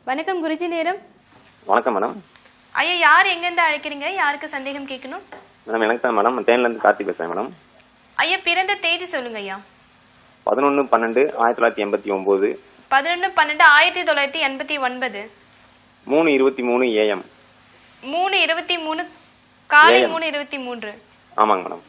வணக்கம் குருஜி நேரம் வணக்கம் மேடம் ஐயா யார் எங்கேருந்து அழைக்கிறீங்க யாருக்கு சந்தேகம் கேட்கணும் மேடம் எனக்கு தான் மேடம் தேனிலேருந்து கார்த்திக் பேசுகிறேன் மேடம் ஐயா பிறந்த தேதி சொல்லுங்க ஐயா பதினொன்று பன்னெண்டு ஆயிரத்தி தொள்ளாயிரத்தி எண்பத்தி ஒம்பது பதினொன்று பன்னெண்டு ஆயிரத்தி தொள்ளாயிரத்தி எண்பத்தி ஒன்பது மூணு இருபத்தி மூணு ஏஎம் மூணு இருபத்தி மூணு காலை AM. மூணு இருபத்தி மூன்று ஆமாங்க மேடம்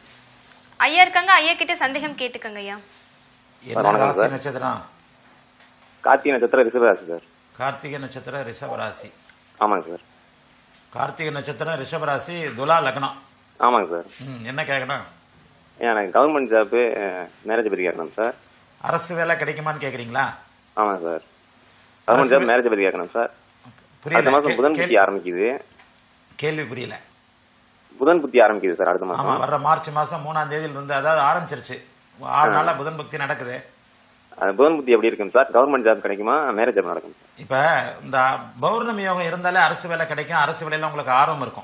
ஐயா இருக்காங்க ஐயா கிட்ட சந்தேகம் கேட்டுக்கங்க ஐயா என்ன வணக்கம் ராசி சார். நட்சத்திரம் கார்த்திகை நட்சத்திரம் ரிஷபராசி சார் கார்த்திகை நட்சத்திரம் ரிஷப ராசி ஆமாங்க சார் கார்த்திகை நட்சத்திரம் ரிஷப ராசி துலா லக்னம் ஆமாங்க சார் ம், என்ன கேட்கணும் எனக்கு கவர்மெண்ட் ஜாப்பு மேரேஜ் பற்றி கேட்கணும் சார் அரசு வேலை கிடைக்குமான்னு கேக்குறீங்களா ஆமாங்க சார் கவர்மெண்ட் ஜாப் மேரேஜ் பற்றி கேட்கணும் சார் அடுத்த புரியல மாதம் கே- புதன் புத்தி கேள்வி- ஆரம்பிக்குது கேள்வி புரியல புதன் புத்தி ஆரம்பிக்குது சார் அடுத்த ஆமா மாதம் வர்ற மார்ச் மாசம் மூணாம் தேதியில இருந்து அதாவது ஆரம்பிச்சிருச்சு ஆறு நாளா புதன் பக்தி நடக்குது அது புதன் புத்தி எப்படி இருக்கும் சார் கவர்மெண்ட் ஜாப் கிடைக்குமா மேரேஜ் ஜாப் நடக்கும் சார் இப்ப இந்த பௌர்ணமி யோகம் இருந்தாலே அரசு வேலை கிடைக்கும் அரசு வேலையில உங்களுக்கு ஆர்வம் இருக்கும்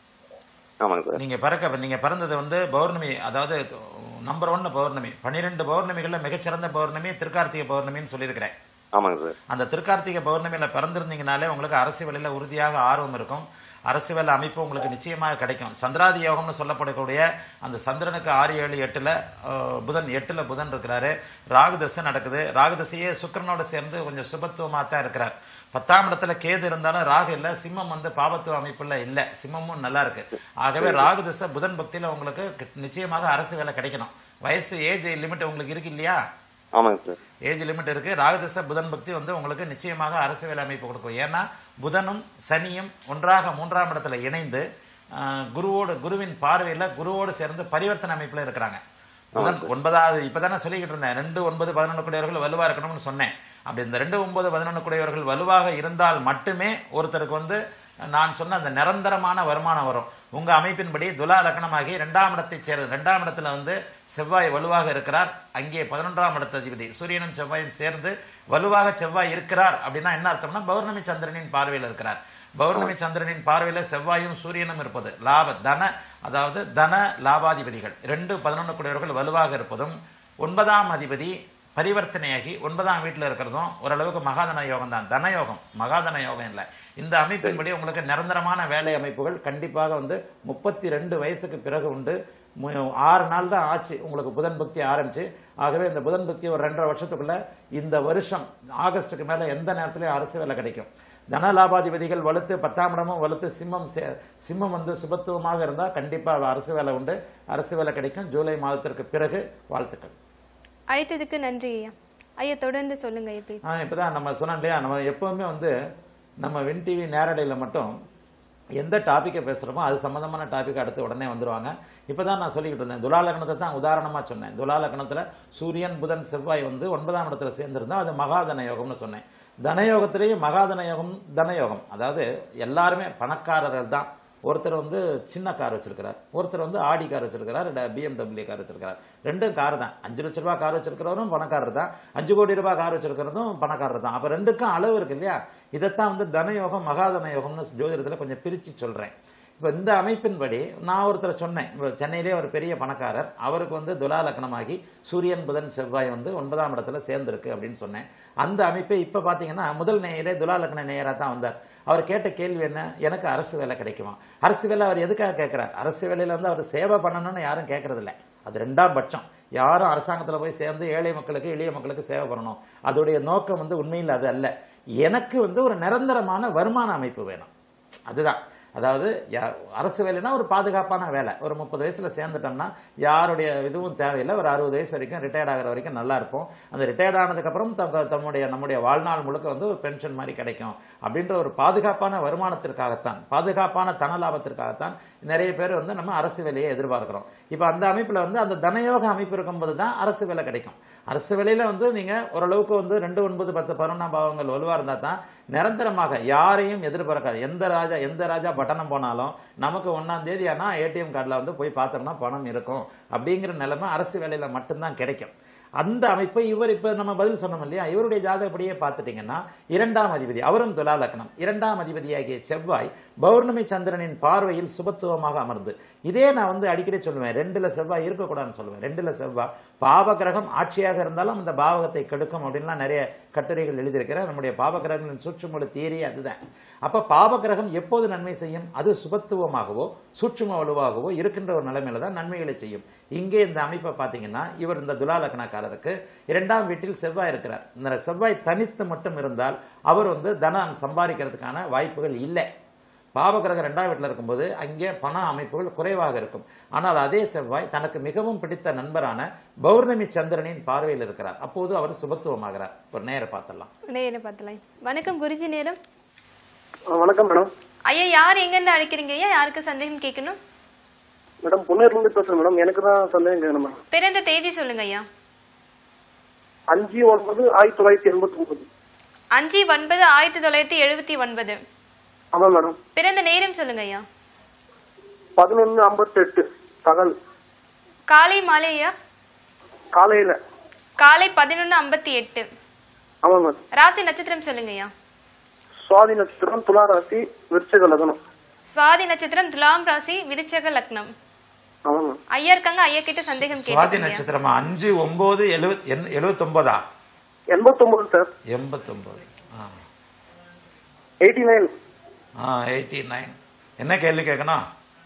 ஆமாங்க சார் நீங்க பிறக்க நீங்க பிறந்தது வந்து பௌர்ணமி அதாவது நம்பர் ஒன்னு பௌர்ணமி பன்னிரெண்டு பௌர்ணமிகள்ல மிகச்சிறந்த பௌர்ணமி திருக்கார்த்திகை பௌர்ணமின்னு சொல்லியிருக்கிறேன் ஆமாங்க சார் அந்த திருக்கார்த்திகை பௌர்ணமியில பிறந்திருந்தீங்கனாலே உங்களுக்கு அரசு வேலையில உறுதியாக ஆர்வம் இருக்கும் அரசு வேலை அமைப்பு உங்களுக்கு நிச்சயமாக கிடைக்கும் சந்திராதி யோகம்னு சொல்லப்படக்கூடிய அந்த சந்திரனுக்கு ஆறு ஏழு எட்டுல அஹ், புதன் எட்டுல புதன் இருக்கிறாரு ராகு தசை நடக்குது ராகு தசையே சுக்கிரனோட சேர்ந்து கொஞ்சம் சுபத்துவமா தான் இருக்கிறார் பத்தாம் இடத்துல கேது இருந்தாலும் ராகு இல்ல சிம்மம் வந்து பாபத்துவ அமைப்புல இல்ல சிம்மமும் நல்லா இருக்கு ஆகவே ராகு தசை புதன் பக்தியில உங்களுக்கு கி- நிச்சயமாக அரசு வேலை கிடைக்கணும் வயசு ஏஜ் லிமிட் உங்களுக்கு இருக்கு இல்லையா ஆமாங்க சார் ஏஜ் லிமிட் இருக்கு ராகுதச புதன் பக்தி வந்து உங்களுக்கு நிச்சயமாக அரசு வேலை அமைப்பு கொடுக்கும் ஏன்னா புதனும் சனியும் ஒன்றாக மூன்றாம் இடத்துல இணைந்து ஆஹ், குருவோடு குருவின் பார்வையில குருவோடு சேர்ந்து பரிவர்த்தனை அமைப்புல இருக்கிறாங்க புதன் ஒன்பதாவது இப்பதானே சொல்லிக்கிட்டு இருந்தேன் ரெண்டு ஒன்பது பதினொன்று கூடியவர்கள் வலுவா இருக்கணும்னு சொன்னேன் அப்படி இந்த ரெண்டு ஒன்பது பதினொன்று கூடியவர்கள் வலுவாக இருந்தால் மட்டுமே ஒருத்தருக்கு வந்து நான் சொன்ன அந்த நிரந்தரமான வருமானம் வரும் உங்க அமைப்பின்படி துலா லக்னமாகி இரண்டாம் இடத்தை சேர்ந்து இரண்டாம் இடத்துல வந்து செவ்வாய் வலுவாக இருக்கிறார் அங்கே பதினொன்றாம் இடத்த அதிபதி சூரியனும் செவ்வாயும் சேர்ந்து வலுவாக செவ்வாய் இருக்கிறார் அப்படின்னா என்ன அர்த்தம்னா பௌர்ணமி சந்திரனின் பார்வையில் இருக்கிறார் பௌர்ணமி சந்திரனின் பார்வையில செவ்வாயும் சூரியனும் இருப்பது லாப தன அதாவது தன லாபாதிபதிகள் ரெண்டு பதினொன்று கூடியவர்கள் வலுவாக இருப்பதும் ஒன்பதாம் அதிபதி பரிவர்த்தனையாகி ஒன்பதாம் வீட்டில் இருக்கிறதும் ஓரளவுக்கு மகாதன யோகம் தான் தனயோகம் மகாதன யோகம் இல்லை இந்த அமைப்பின்படி உங்களுக்கு நிரந்தரமான வேலை அமைப்புகள் கண்டிப்பாக வந்து முப்பத்தி ரெண்டு வயசுக்கு பிறகு உண்டு மு- ஆறு நாள் தான் ஆச்சு உங்களுக்கு புதன் பக்தி ஆரம்பிச்சு ஆகவே இந்த புதன் பக்தி ஒரு ரெண்டரை வருஷத்துக்குள்ள இந்த வருஷம் ஆகஸ்டுக்கு மேல எந்த நேரத்திலையும் அரசு வேலை கிடைக்கும் தன லாபாதிபதிகள் வலுத்து பத்தாம் இடமும் வலுத்து சிம்மம் சே- சிம்மம் வந்து சுபத்துவமாக இருந்தால் கண்டிப்பாக அரசு வேலை உண்டு அரசு வேலை கிடைக்கும் ஜூலை மாதத்திற்கு பிறகு வாழ்த்துக்கள் அழைத்ததுக்கு நன்றி ஐயா ஐயா தொடர்ந்து சொல்லுங்க ஐயா please. ஆ இப்பதான் நம்ம சொன்னோம் இல்லையா நம்ம எப்பவுமே வந்து நம்ம வின் டிவி நேரடியில் மட்டும் எந்த டாப்பிக்கை பேசுகிறோமோ அது சம்மந்தமான டாபிக் அடுத்து உடனே வந்துருவாங்க இப்பதான் நான் சொல்லிக்கிட்டு இருந்தேன் துலா லக்னத்தை தான் உதாரணமா சொன்னேன் துலா லக்னத்துல சூரியன் புதன் செவ்வாய் வந்து ஒன்பதாம் இடத்துல சேர்ந்திருந்தா அது மகாதன யோகம்னு சொன்னேன் தனயோகத்திலேயும் மகாதன யோகம் தனயோகம் அதாவது எல்லாருமே பணக்காரர்கள் தான் ஒருத்தர் வந்து சின்ன கார் வச்சிருக்கிறார் ஒருத்தர் வந்து ஆடி கார் வச்சிருக்கிறார் பிஎம்டபிள்யூ கார் வச்சிருக்கிறார் ரெண்டும் கார் தான் அஞ்சு லட்ச ரூபாய் கார் வச்சிருக்கிறவரும் பணக்காரர் தான் அஞ்சு கோடி ரூபாய் கார் வச்சிருக்கிறதும் பணக்காரர் தான் அப்ப ரெண்டுக்கும் அளவு இருக்கு இல்லையா இதைத்தான் வந்து தனயோகம் மகாதன யோகம்னு ஜோதிடத்துல கொஞ்சம் பிரிச்சு சொல்றேன் இப்போ இந்த அமைப்பின்படி நான் ஒருத்தர் சொன்னேன் இப்போ சென்னையிலே ஒரு பெரிய பணக்காரர் அவருக்கு வந்து துலா லக்னமாகி சூரியன் புதன் செவ்வாய் வந்து ஒன்பதாம் இடத்துல சேர்ந்திருக்கு அப்படின்னு சொன்னேன் அந்த அமைப்பை இப்போ பார்த்தீங்கன்னா முதல் நேயரே துலா லக்ன நேயராக தான் வந்தார் அவர் கேட்ட கேள்வி என்ன எனக்கு அரசு வேலை கிடைக்குமா அரசு வேலை அவர் எதுக்காக கேட்கிறார் அரசு வேலையில வந்து அவர் சேவை பண்ணணும்னு யாரும் கேட்கறதில்ல அது ரெண்டாம் பட்சம் யாரும் அரசாங்கத்தில் போய் சேர்ந்து ஏழை மக்களுக்கு எளிய மக்களுக்கு சேவை பண்ணணும் அதோடைய நோக்கம் வந்து உண்மையில் அது அல்ல எனக்கு வந்து ஒரு நிரந்தரமான வருமான அமைப்பு வேணும் அதுதான் அதாவது யா- அரசு வேலைனா ஒரு பாதுகாப்பான வேலை ஒரு முப்பது வயசுல சேர்ந்துட்டோம்னா யாருடைய இதுவும் தேவையில்லை ஒரு அறுபது வயசு வரைக்கும் ரிட்டையர்ட் ஆகிற வரைக்கும் நல்லா இருப்போம் அந்த ரிட்டையர்ட் ஆனதுக்கு அப்புறம் தங்க- தம்முடைய நம்முடைய வாழ்நாள் முழுக்க வந்து ஒரு பென்ஷன் மாதிரி கிடைக்கும் அப்படின்ற ஒரு பாதுகாப்பான வருமானத்திற்காகத்தான் பாதுகாப்பான தன லாபத்திற்காகத்தான் நிறைய பேர் வந்து நம்ம அரசு வேலையை எதிர்பார்க்கிறோம் இப்போ அந்த அமைப்புல வந்து அந்த தனயோக அமைப்பு இருக்கும்போது தான் அரசு வேலை கிடைக்கும் அரசு வேலையில வந்து நீங்க ஓரளவுக்கு வந்து ரெண்டு ஒன்பது பத்து பதினொன்றாம் பாவங்கள் வலுவா இருந்தா தான் நிரந்தரமாக யாரையும் எதிர்பார்க்காது எந்த ராஜா எந்த ராஜா பட்டணம் போனாலும் நமக்கு ஒன்னாம் தேதி ஆனா ஏடிஎம் கார்டில் வந்து போய் பார்த்தோம்னா பணம் இருக்கும் அப்படிங்கிற நிலைமை அரசு வேலையில மட்டும்தான் கிடைக்கும் அந்த அமைப்பை இவர் இப்ப நம்ம பதில் சொன்னோம் இல்லையா இவருடைய ஜாதகப்படியே பார்த்துட்டீங்கன்னா இரண்டாம் அதிபதி அவரும் துலா லக்னம் இரண்டாம் அதிபதியாகிய செவ்வாய் பௌர்ணமி சந்திரனின் பார்வையில் சுபத்துவமாக அமர்ந்து இதே நான் வந்து அடிக்கடி சொல்லுவேன் ரெண்டுல செவ்வாய் இருக்கக்கூடாதுன்னு சொல்லுவேன் ரெண்டுல செவ்வாய் பாவ கிரகம் ஆட்சியாக இருந்தாலும் அந்த பாவகத்தை கெடுக்கும் அப்படின்லாம் நிறைய கட்டுரைகள் எழுதியிருக்கிறேன் நம்முடைய பாவ கிரகங்களின் சூட்சுமோட தியரி அதுதான் அப்ப பாவ கிரகம் எப்போது நன்மை செய்யும் அது சுபத்துவமாகவோ சூட்சும வலுவாகவோ இருக்கின்ற ஒரு நிலைமையில தான் நன்மைகளை செய்யும் இங்கே இந்த அமைப்பை பார்த்தீங்கன்னா இவர் இந்த துலா லக்னக்காரருக்கு இரண்டாம் வீட்டில் செவ்வாய் இருக்கிறார் இந்த செவ்வாய் தனித்து மட்டும் இருந்தால் அவர் வந்து தனம் சம்பாதிக்கிறதுக்கான வாய்ப்புகள் இல்லை பாவகிரகம் ரெண்டாம் வீட்டில் இருக்கும்போது அங்கே பண அமைப்புகள் குறைவாக இருக்கும் ஆனால் அதே செவ்வாய் தனக்கு மிகவும் பிடித்த நண்பரான பௌர்ணமி சந்திரனின் பார்வையில் இருக்கிறார் அப்போது அவர் சுபத்துவமாகிறார் ஒரு நேர பார்த்தலாம் நேரம் பார்த்தலாம் வணக்கம் குருஜி நேரம் ஆ, வணக்கம் மேடம் ஐயா யார் எங்கேருந்து அழைக்கிறீங்க ஐயா யாருக்கு சந்தேகம் கேட்கணும் மேடம் பொன்னேர்ல இருந்து பேசுறேன் மேடம் எனக்கு தான் சந்தேகம் கேட்கணும் மேடம் பிறந்த தேதி சொல்லுங்க ஐயா அஞ்சு ஒன்பது ஆயிரத்தி தொள்ளாயிரத்தி எண்பத்தி ஒன்பது அஞ்சு ஒன்பது ஆயிரத்தி தொள்ளாயிரத்தி எழுபத்தி ஒன்பது ஆமா மேடம் பிறந்த நேரம் சொல்லுங்க ஐயா பதினொன்னு ஐம்பத்தி எட்டு பகல் காலை மாலை ஐயா காலையில காலை பதினொன்று ஐம்பத்தி எட்டு ஆமா மேடம் ராசி நட்சத்திரம் சொல்லுங்க ஐயா சுவாதி நட்சத்திரம் துலா ராசி விருச்சக லக்னம் சுவாதி நட்சத்திரம் துலாம் ராசி விருச்சக லக்னம் ஆமா மேடம் ஐயா இருக்காங்க ஐயா கிட்ட சந்தேகம் சுவாதி கேட்குங்க நட்சத்திரமா அஞ்சு ஒன்பது எழுபத் எழுபத்தொன்பதா எண்பத்தொன்பது சார் எண்பத்தொன்பது ஆ எயிட்டி நைன் ஆ எயிட்டி நைன் என்ன கேள்வி கேட்கணும்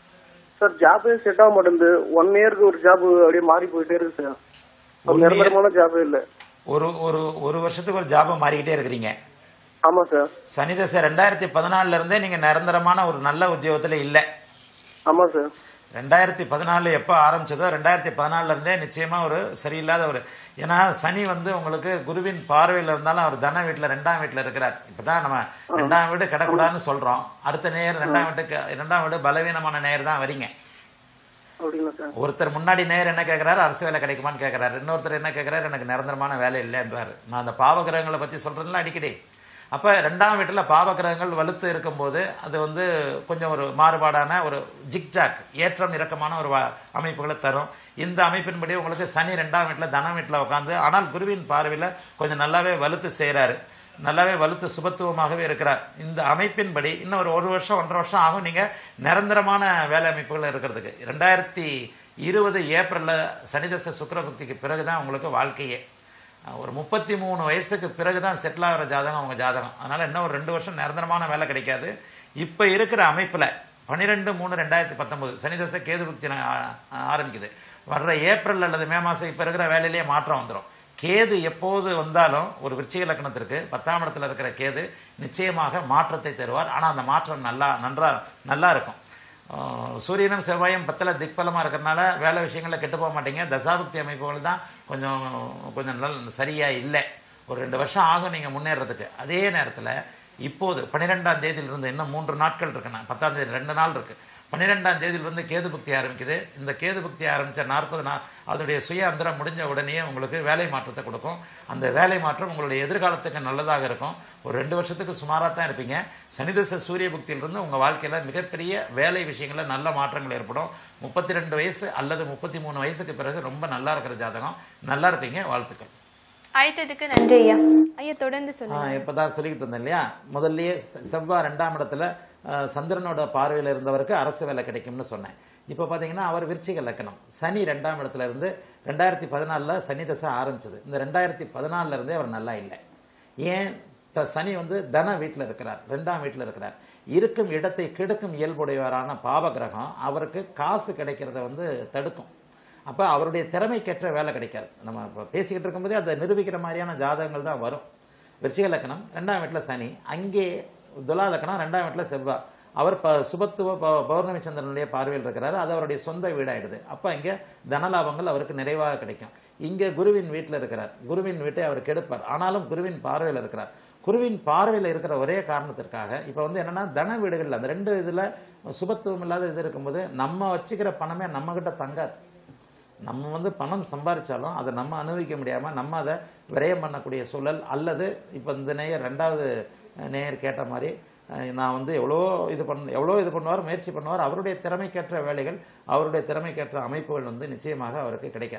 சார் ஜாப் செட் ஆக மாட்டேங்குது ஒன் இயருக்கு ஒரு ஜாப் அப்படியே மாறி போயிட்டே இருக்கு சார் ஒரு One year? நிரந்தரமான ஜாப் இல்ல ஒரு ஒரு ஒரு வருஷத்துக்கு ஒரு ஜாபை மாறிக்கிட்டே இருக்கிறீங்க ஆமா சார் சனி தசை ரெண்டாயிரத்தி பதினாலுல இருந்தே நீங்க நிரந்தரமான ஒரு நல்ல உத்தியோகத்துல இல்லை ஆமா சார் ரெண்டாயிரத்தி பதினாலு எப்போ ஆரம்பிச்சதோ ரெண்டாயிரத்தி பதினாலுல இருந்தே நிச்சயமா ஒரு சரியில்லாத ஒரு ஏன்னா சனி வந்து உங்களுக்கு குருவின் பார்வையில் இருந்தாலும் அவர் தன வீட்டில் ரெண்டாம் வீட்டில் இருக்கிறார் இப்பதான் நம்ம ரெண்டாம் வீடு கிடக்கூடாதுன்னு சொல்றோம் அடுத்த நேர் ரெண்டாம் வீட்டுக்கு ரெண்டாம் வீடு பலவீனமான நேர் தான் வரீங்க அப்படிங்களா சார் ஒருத்தர் முன்னாடி நேர் என்ன கேட்கிறாரு அரசு வேலை கிடைக்குமான்னு கேட்கிறாரு இன்னொருத்தர் என்ன கேட்கிறாரு எனக்கு நிரந்தரமான வேலை இல்லைன்றாரு நான் அந்த பாவகிரகங்களை பத்தி சொல்றதுல அடிக்கடி அப்ப ரெண்டாம் வீட்டுல பாவகிரகங்கள் வலுத்து இருக்கும்போது அது வந்து கொஞ்சம் ஒரு மாறுபாடான ஒரு ஜிக்ஜாக் ஏற்றம் இறக்கமான ஒரு வ- அமைப்புகளை தரும் இந்த அமைப்பின்படி உங்களுக்கு சனி ரெண்டாம் வீட்டுல தன வீட்டுல உட்காந்து ஆனால் குருவின் பார்வையில கொஞ்சம் நல்லாவே வலுத்து செய்றாரு நல்லாவே வலுத்து சுபத்துவமாகவே இருக்கிறார் இந்த அமைப்பின்படி இன்னும் ஒரு ஒரு வருஷம் ஒன்றரை வருஷம் ஆகும் நீங்க நிரந்தரமான வேலை அமைப்புகள் இருக்கிறதுக்கு ரெண்டாயிரத்தி இருபது ஏப்ரல்ல சனிதச சுக்கரபக்திக்கு பிறகுதான் உங்களுக்கு வாழ்க்கையே ஒரு முப்பத்தி மூணு வயசுக்கு பிறகுதான் செட்டில் ஆகிற ஜாதகம் அவங்க ஜாதகம் அதனால இன்னும் ஒரு ரெண்டு வருஷம் நிரந்தரமான வேலை கிடைக்காது இப்ப இருக்கிற அமைப்புல பன்னிரெண்டு மூணு ரெண்டாயிரத்தி பத்தொன்பது சனிதசை கேது பக்தி ஆரம்பிக்குது வர்ற ஏப்ரல் அல்லது மே மாசம் இப்ப இருக்கிற வேலையிலேயே மாற்றம் வந்துடும் கேது எப்போது வந்தாலும் ஒரு விருச்சிக லக்னத்திற்கு பத்தாம் இடத்துல இருக்கிற கேது நிச்சயமாக மாற்றத்தை தருவார் ஆனா அந்த மாற்றம் நல்லா நன்றா நல்லா இருக்கும் ஆஹ் சூரியனும் செவ்வாயும் பத்தில் திக்பலமாக இருக்கிறனால வேலை விஷயங்களில் கெட்டு போக மாட்டீங்க தசாபக்தி அமைப்புகள் தான் கொஞ்சம் கொஞ்சம் நல்ல சரியா இல்லை ஒரு ரெண்டு வருஷம் ஆகும் நீங்கள் முன்னேறதுக்கு அதே நேரத்தில் இப்போது பன்னிரெண்டாம் தேதியிலிருந்து இன்னும் மூன்று நாட்கள் இருக்குண்ணா பத்தாம் தேதி ரெண்டு நாள் இருக்கு பன்னிரெண்டாம் தேதியிலிருந்து கேது புக்தி ஆரம்பிக்குது இந்த கேது புக்தி ஆரம்பிச்ச நாற்பது நாள் அதனுடைய சுய அந்தரம் முடிஞ்ச உடனே உங்களுக்கு வேலை மாற்றத்தை கொடுக்கும் அந்த வேலை மாற்றம் உங்களுடைய எதிர்காலத்துக்கு நல்லதாக இருக்கும் ஒரு ரெண்டு வருஷத்துக்கு சுமாராக தான் இருப்பீங்க சனிதச சூரிய புக்தியிலிருந்து உங்கள் வாழ்க்கையில் மிகப்பெரிய வேலை விஷயங்களில் நல்ல மாற்றங்கள் ஏற்படும் முப்பத்தி ரெண்டு வயசு அல்லது முப்பத்தி மூணு வயசுக்கு பிறகு ரொம்ப நல்லா இருக்கிற ஜாதகம் நல்லா இருப்பீங்க வாழ்த்துக்கள் அழைத்ததுக்கு நன்றி ஐயா ஐயா தொடர்ந்து சொல்லுங்க ஆஹ் இப்பதான் சொல்லிக்கிட்டு இருந்தேன் இல்லையா முதல்லயே செ- செவ்வாய் ரெண்டாம் இடத்துல ஆஹ் சந்திரனோட பார்வையில் இருந்தவருக்கு அரசு வேலை கிடைக்கும்னு சொன்னேன் இப்போ பார்த்தீங்கன்னா அவர் விருச்சிக லக்கணம் சனி ரெண்டாம் இடத்துல இருந்து ரெண்டாயிரத்தி பதினாலில் சனி தசை ஆரம்பிச்சது இந்த ரெண்டாயிரத்தி பதினாலில் இருந்தே அவர் நல்லா இல்லை ஏன் த- சனி வந்து தன வீட்டில் இருக்கிறார் ரெண்டாம் வீட்டில் இருக்கிறார் இருக்கும் இடத்தை கெடுக்கும் இயல்புடையவரான பாவ கிரகம் அவருக்கு காசு கிடைக்கிறத வந்து தடுக்கும் அப்போ அவருடைய திறமைக்கேற்ற வேலை கிடைக்காது நம்ம இப்போ பேசிக்கிட்டு இருக்கும்போதே அதை நிரூபிக்கிற மாதிரியான ஜாதகங்கள் தான் வரும் விருச்சிக லக்கணம் ரெண்டாம் வீட்டில் சனி அங்கே துலா லக்கணம் ரெண்டாம் வீட்டில் செவ்வாய் அவர் ப சுபத்துவ ப- பௌர்ணமி சந்திரனுடைய பார்வையில் இருக்கிறாரு அது அவருடைய சொந்த வீடாயிடுது அப்போ இங்கே தனலாபங்கள் அவருக்கு நிறைவாக கிடைக்கும் இங்கே குருவின் வீட்டில் இருக்கிறார் குருவின் வீட்டை அவர் கெடுப்பார் ஆனாலும் குருவின் பார்வையில் இருக்கிறார் குருவின் பார்வையில் இருக்கிற ஒரே காரணத்திற்காக இப்போ வந்து என்னன்னா தன வீடுகளில் அந்த ரெண்டு இதில் சுபத்துவம் இல்லாத இது இருக்கும்போது நம்ம வச்சுக்கிற பணமே நம்மகிட்ட தங்காது நம்ம வந்து பணம் சம்பாதிச்சாலும் அதை நம்ம அனுபவிக்க முடியாமல் நம்ம அதை விரயம் பண்ணக்கூடிய சூழல் அல்லது இப்போ இந்த நேயர் ரெண்டாவது நேயர் கேட்ட மாதிரி அஹ், நான் வந்து எவ்வளோ இது பண்ண எவ்வளோ இது பண்ணுவார் முயற்சி பண்ணுவார் அவருடைய திறமைக்கேற்ற வேலைகள் அவருடைய திறமைக்கேற்ற அமைப்புகள் வந்து நிச்சயமாக அவருக்கு கிடைக்காது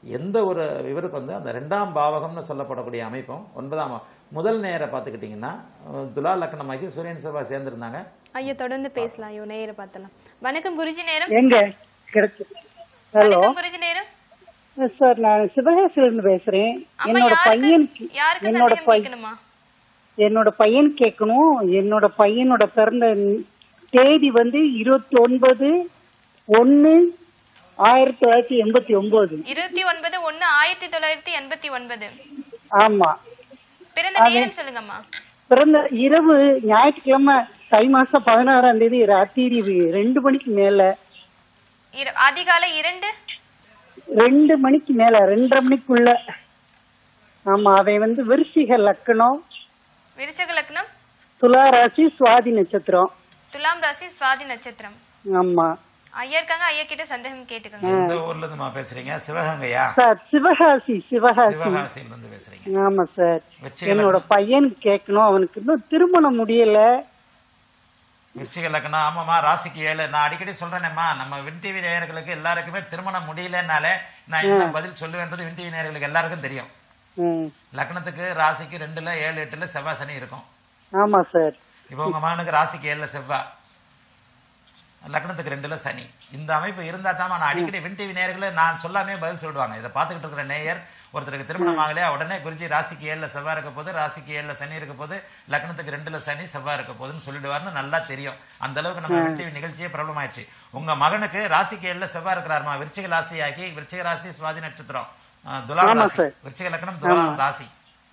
எந்த ஒரு இவருக்கு வந்து அந்த ரெண்டாம் பாவகம்னு சொல்லப்படக்கூடிய அமைப்பும் ஒன்பதாம் பாவம். முதல் நேர பார்த்துக்கிட்டிங்கன்னா அஹ், துலா லக்னமாக்கி சூரியன் செவ்வாய் சேர்ந்திருந்தாங்க ஐயா தொடர்ந்து பேசலாம் ஐயோ நேர பார்த்தலாம் வணக்கம் குருஜி நேரம் எங்க கிடைச்சு ஹலோ வணக்கம் குருஜி நேரம் சார் நான் சிவகாசில இருந்து பேசுறேன் அம்மா என்னோட பையன் யாருக்கு யாருக்கு என்னோட சந்தேகம் பையன் கேட்கணுமா என்னோட பையன் கேட்கணும் என்னோட பையனோட பிறந்த தேதி வந்து இருபத்தி ஒன்பது ஒன்னு ஆயிரத்தி தொள்ளாயிரத்தி எண்பத்தி ஒன்பது இருபத்தி ஒன்பது ஒண்ணு ஆயிரத்தி தொள்ளாயிரத்தி எண்பத்தி ஒன்பது ஆமா பிறந்த நேரம் சொல்லுங்கம்மா பிறந்த இரவு ஞாயிற்றுக்கிழமை தை மாசம் பதினாறாம் தேதி ராத்திரி ரெண்டு மணிக்கு மேல இர- அதிகாலை இரண்டு ரெண்டு மணிக்கு மேல ரெண்டரை மணிக்குள்ள ஆமா அவன் வந்து விருச்சிக லக்கணம் விருச்சக லக்னம் துலா ராசி சுவாதி நட்சத்திரம் துலாம் ராசி சுவாதி நட்சத்திரம் ஆமா ஐயா இருக்காங்க ஐயா கிட்ட சந்தேகம் கேட்டுக்கோங்க எந்த ஊர்ல இருந்துமா பேசுறீங்க சிவகங்கையா சார் சிவகாசி சிவகாசி சிவகாசியில இருந்து பேசுறீங்க ஆமா சார் விருச்சிக என்னோட பையன் கேட்கணும் அவனுக்கு இன்னும் திருமணம் முடியல விருச்சிக லக்னம் ஆமாம்மா ராசிக்கு ஏழு நான் அடிக்கடி சொல்றேனேம்மா நம்ம வின் டிவி நேயர்களுக்கு எல்லாருக்குமே திருமணம் முடியலனாலே நான் என்ன பதில் சொல்லுவேன்றது வின் டிவி நேயர்களுக்கு எல்லாருக்கும் தெரியும் ம், லக்னத்துக்கு ராசிக்கு ரெண்டுல ஏழு எட்டுல செவ்வாய் சனி இருக்கும் ஆமா சார் இப்போ உங்க மகனுக்கு ராசிக்கு ஏழுல செவ்வாய் லக்னத்துக்கு ரெண்டுல சனி இந்த அமைப்பு இருந்தா தான் நான் அடிக்கடி வின் டிவி நேயர்களே நான் சொல்லாமே பதில் சொல்லுவாங்க இதை பார்த்துக்கிட்டு இருக்கிற நேயர் ஒருத்தருக்கு திருமணம் ஆகலையா உடனே குருஜி ராசிக்கு ஏழுல செவ்வாய் இருக்க போது ராசிக்கு ஏழுல சனி இருக்க போது லக்னத்துக்கு ரெண்டுல சனி செவ்வாய் இருக்க போதுன்னு சொல்லிடுவாருன்னு நல்லா தெரியும் அந்த அளவுக்கு நம்ம வின் டிவி நிகழ்ச்சியே பிரபலம் ஆயிடுச்சு உங்க மகனுக்கு ராசிக்கு ஏழுல செவ்வாய் இருக்கிறாருமா விருச்சிக ராசி ஆக்கி விருச்சிக ராசி சுவாதி நட்சத்திரம் அஹ், துலாம் ஆமா ராசி சார். விருச்சிக லக்னம் துலாம் ராசி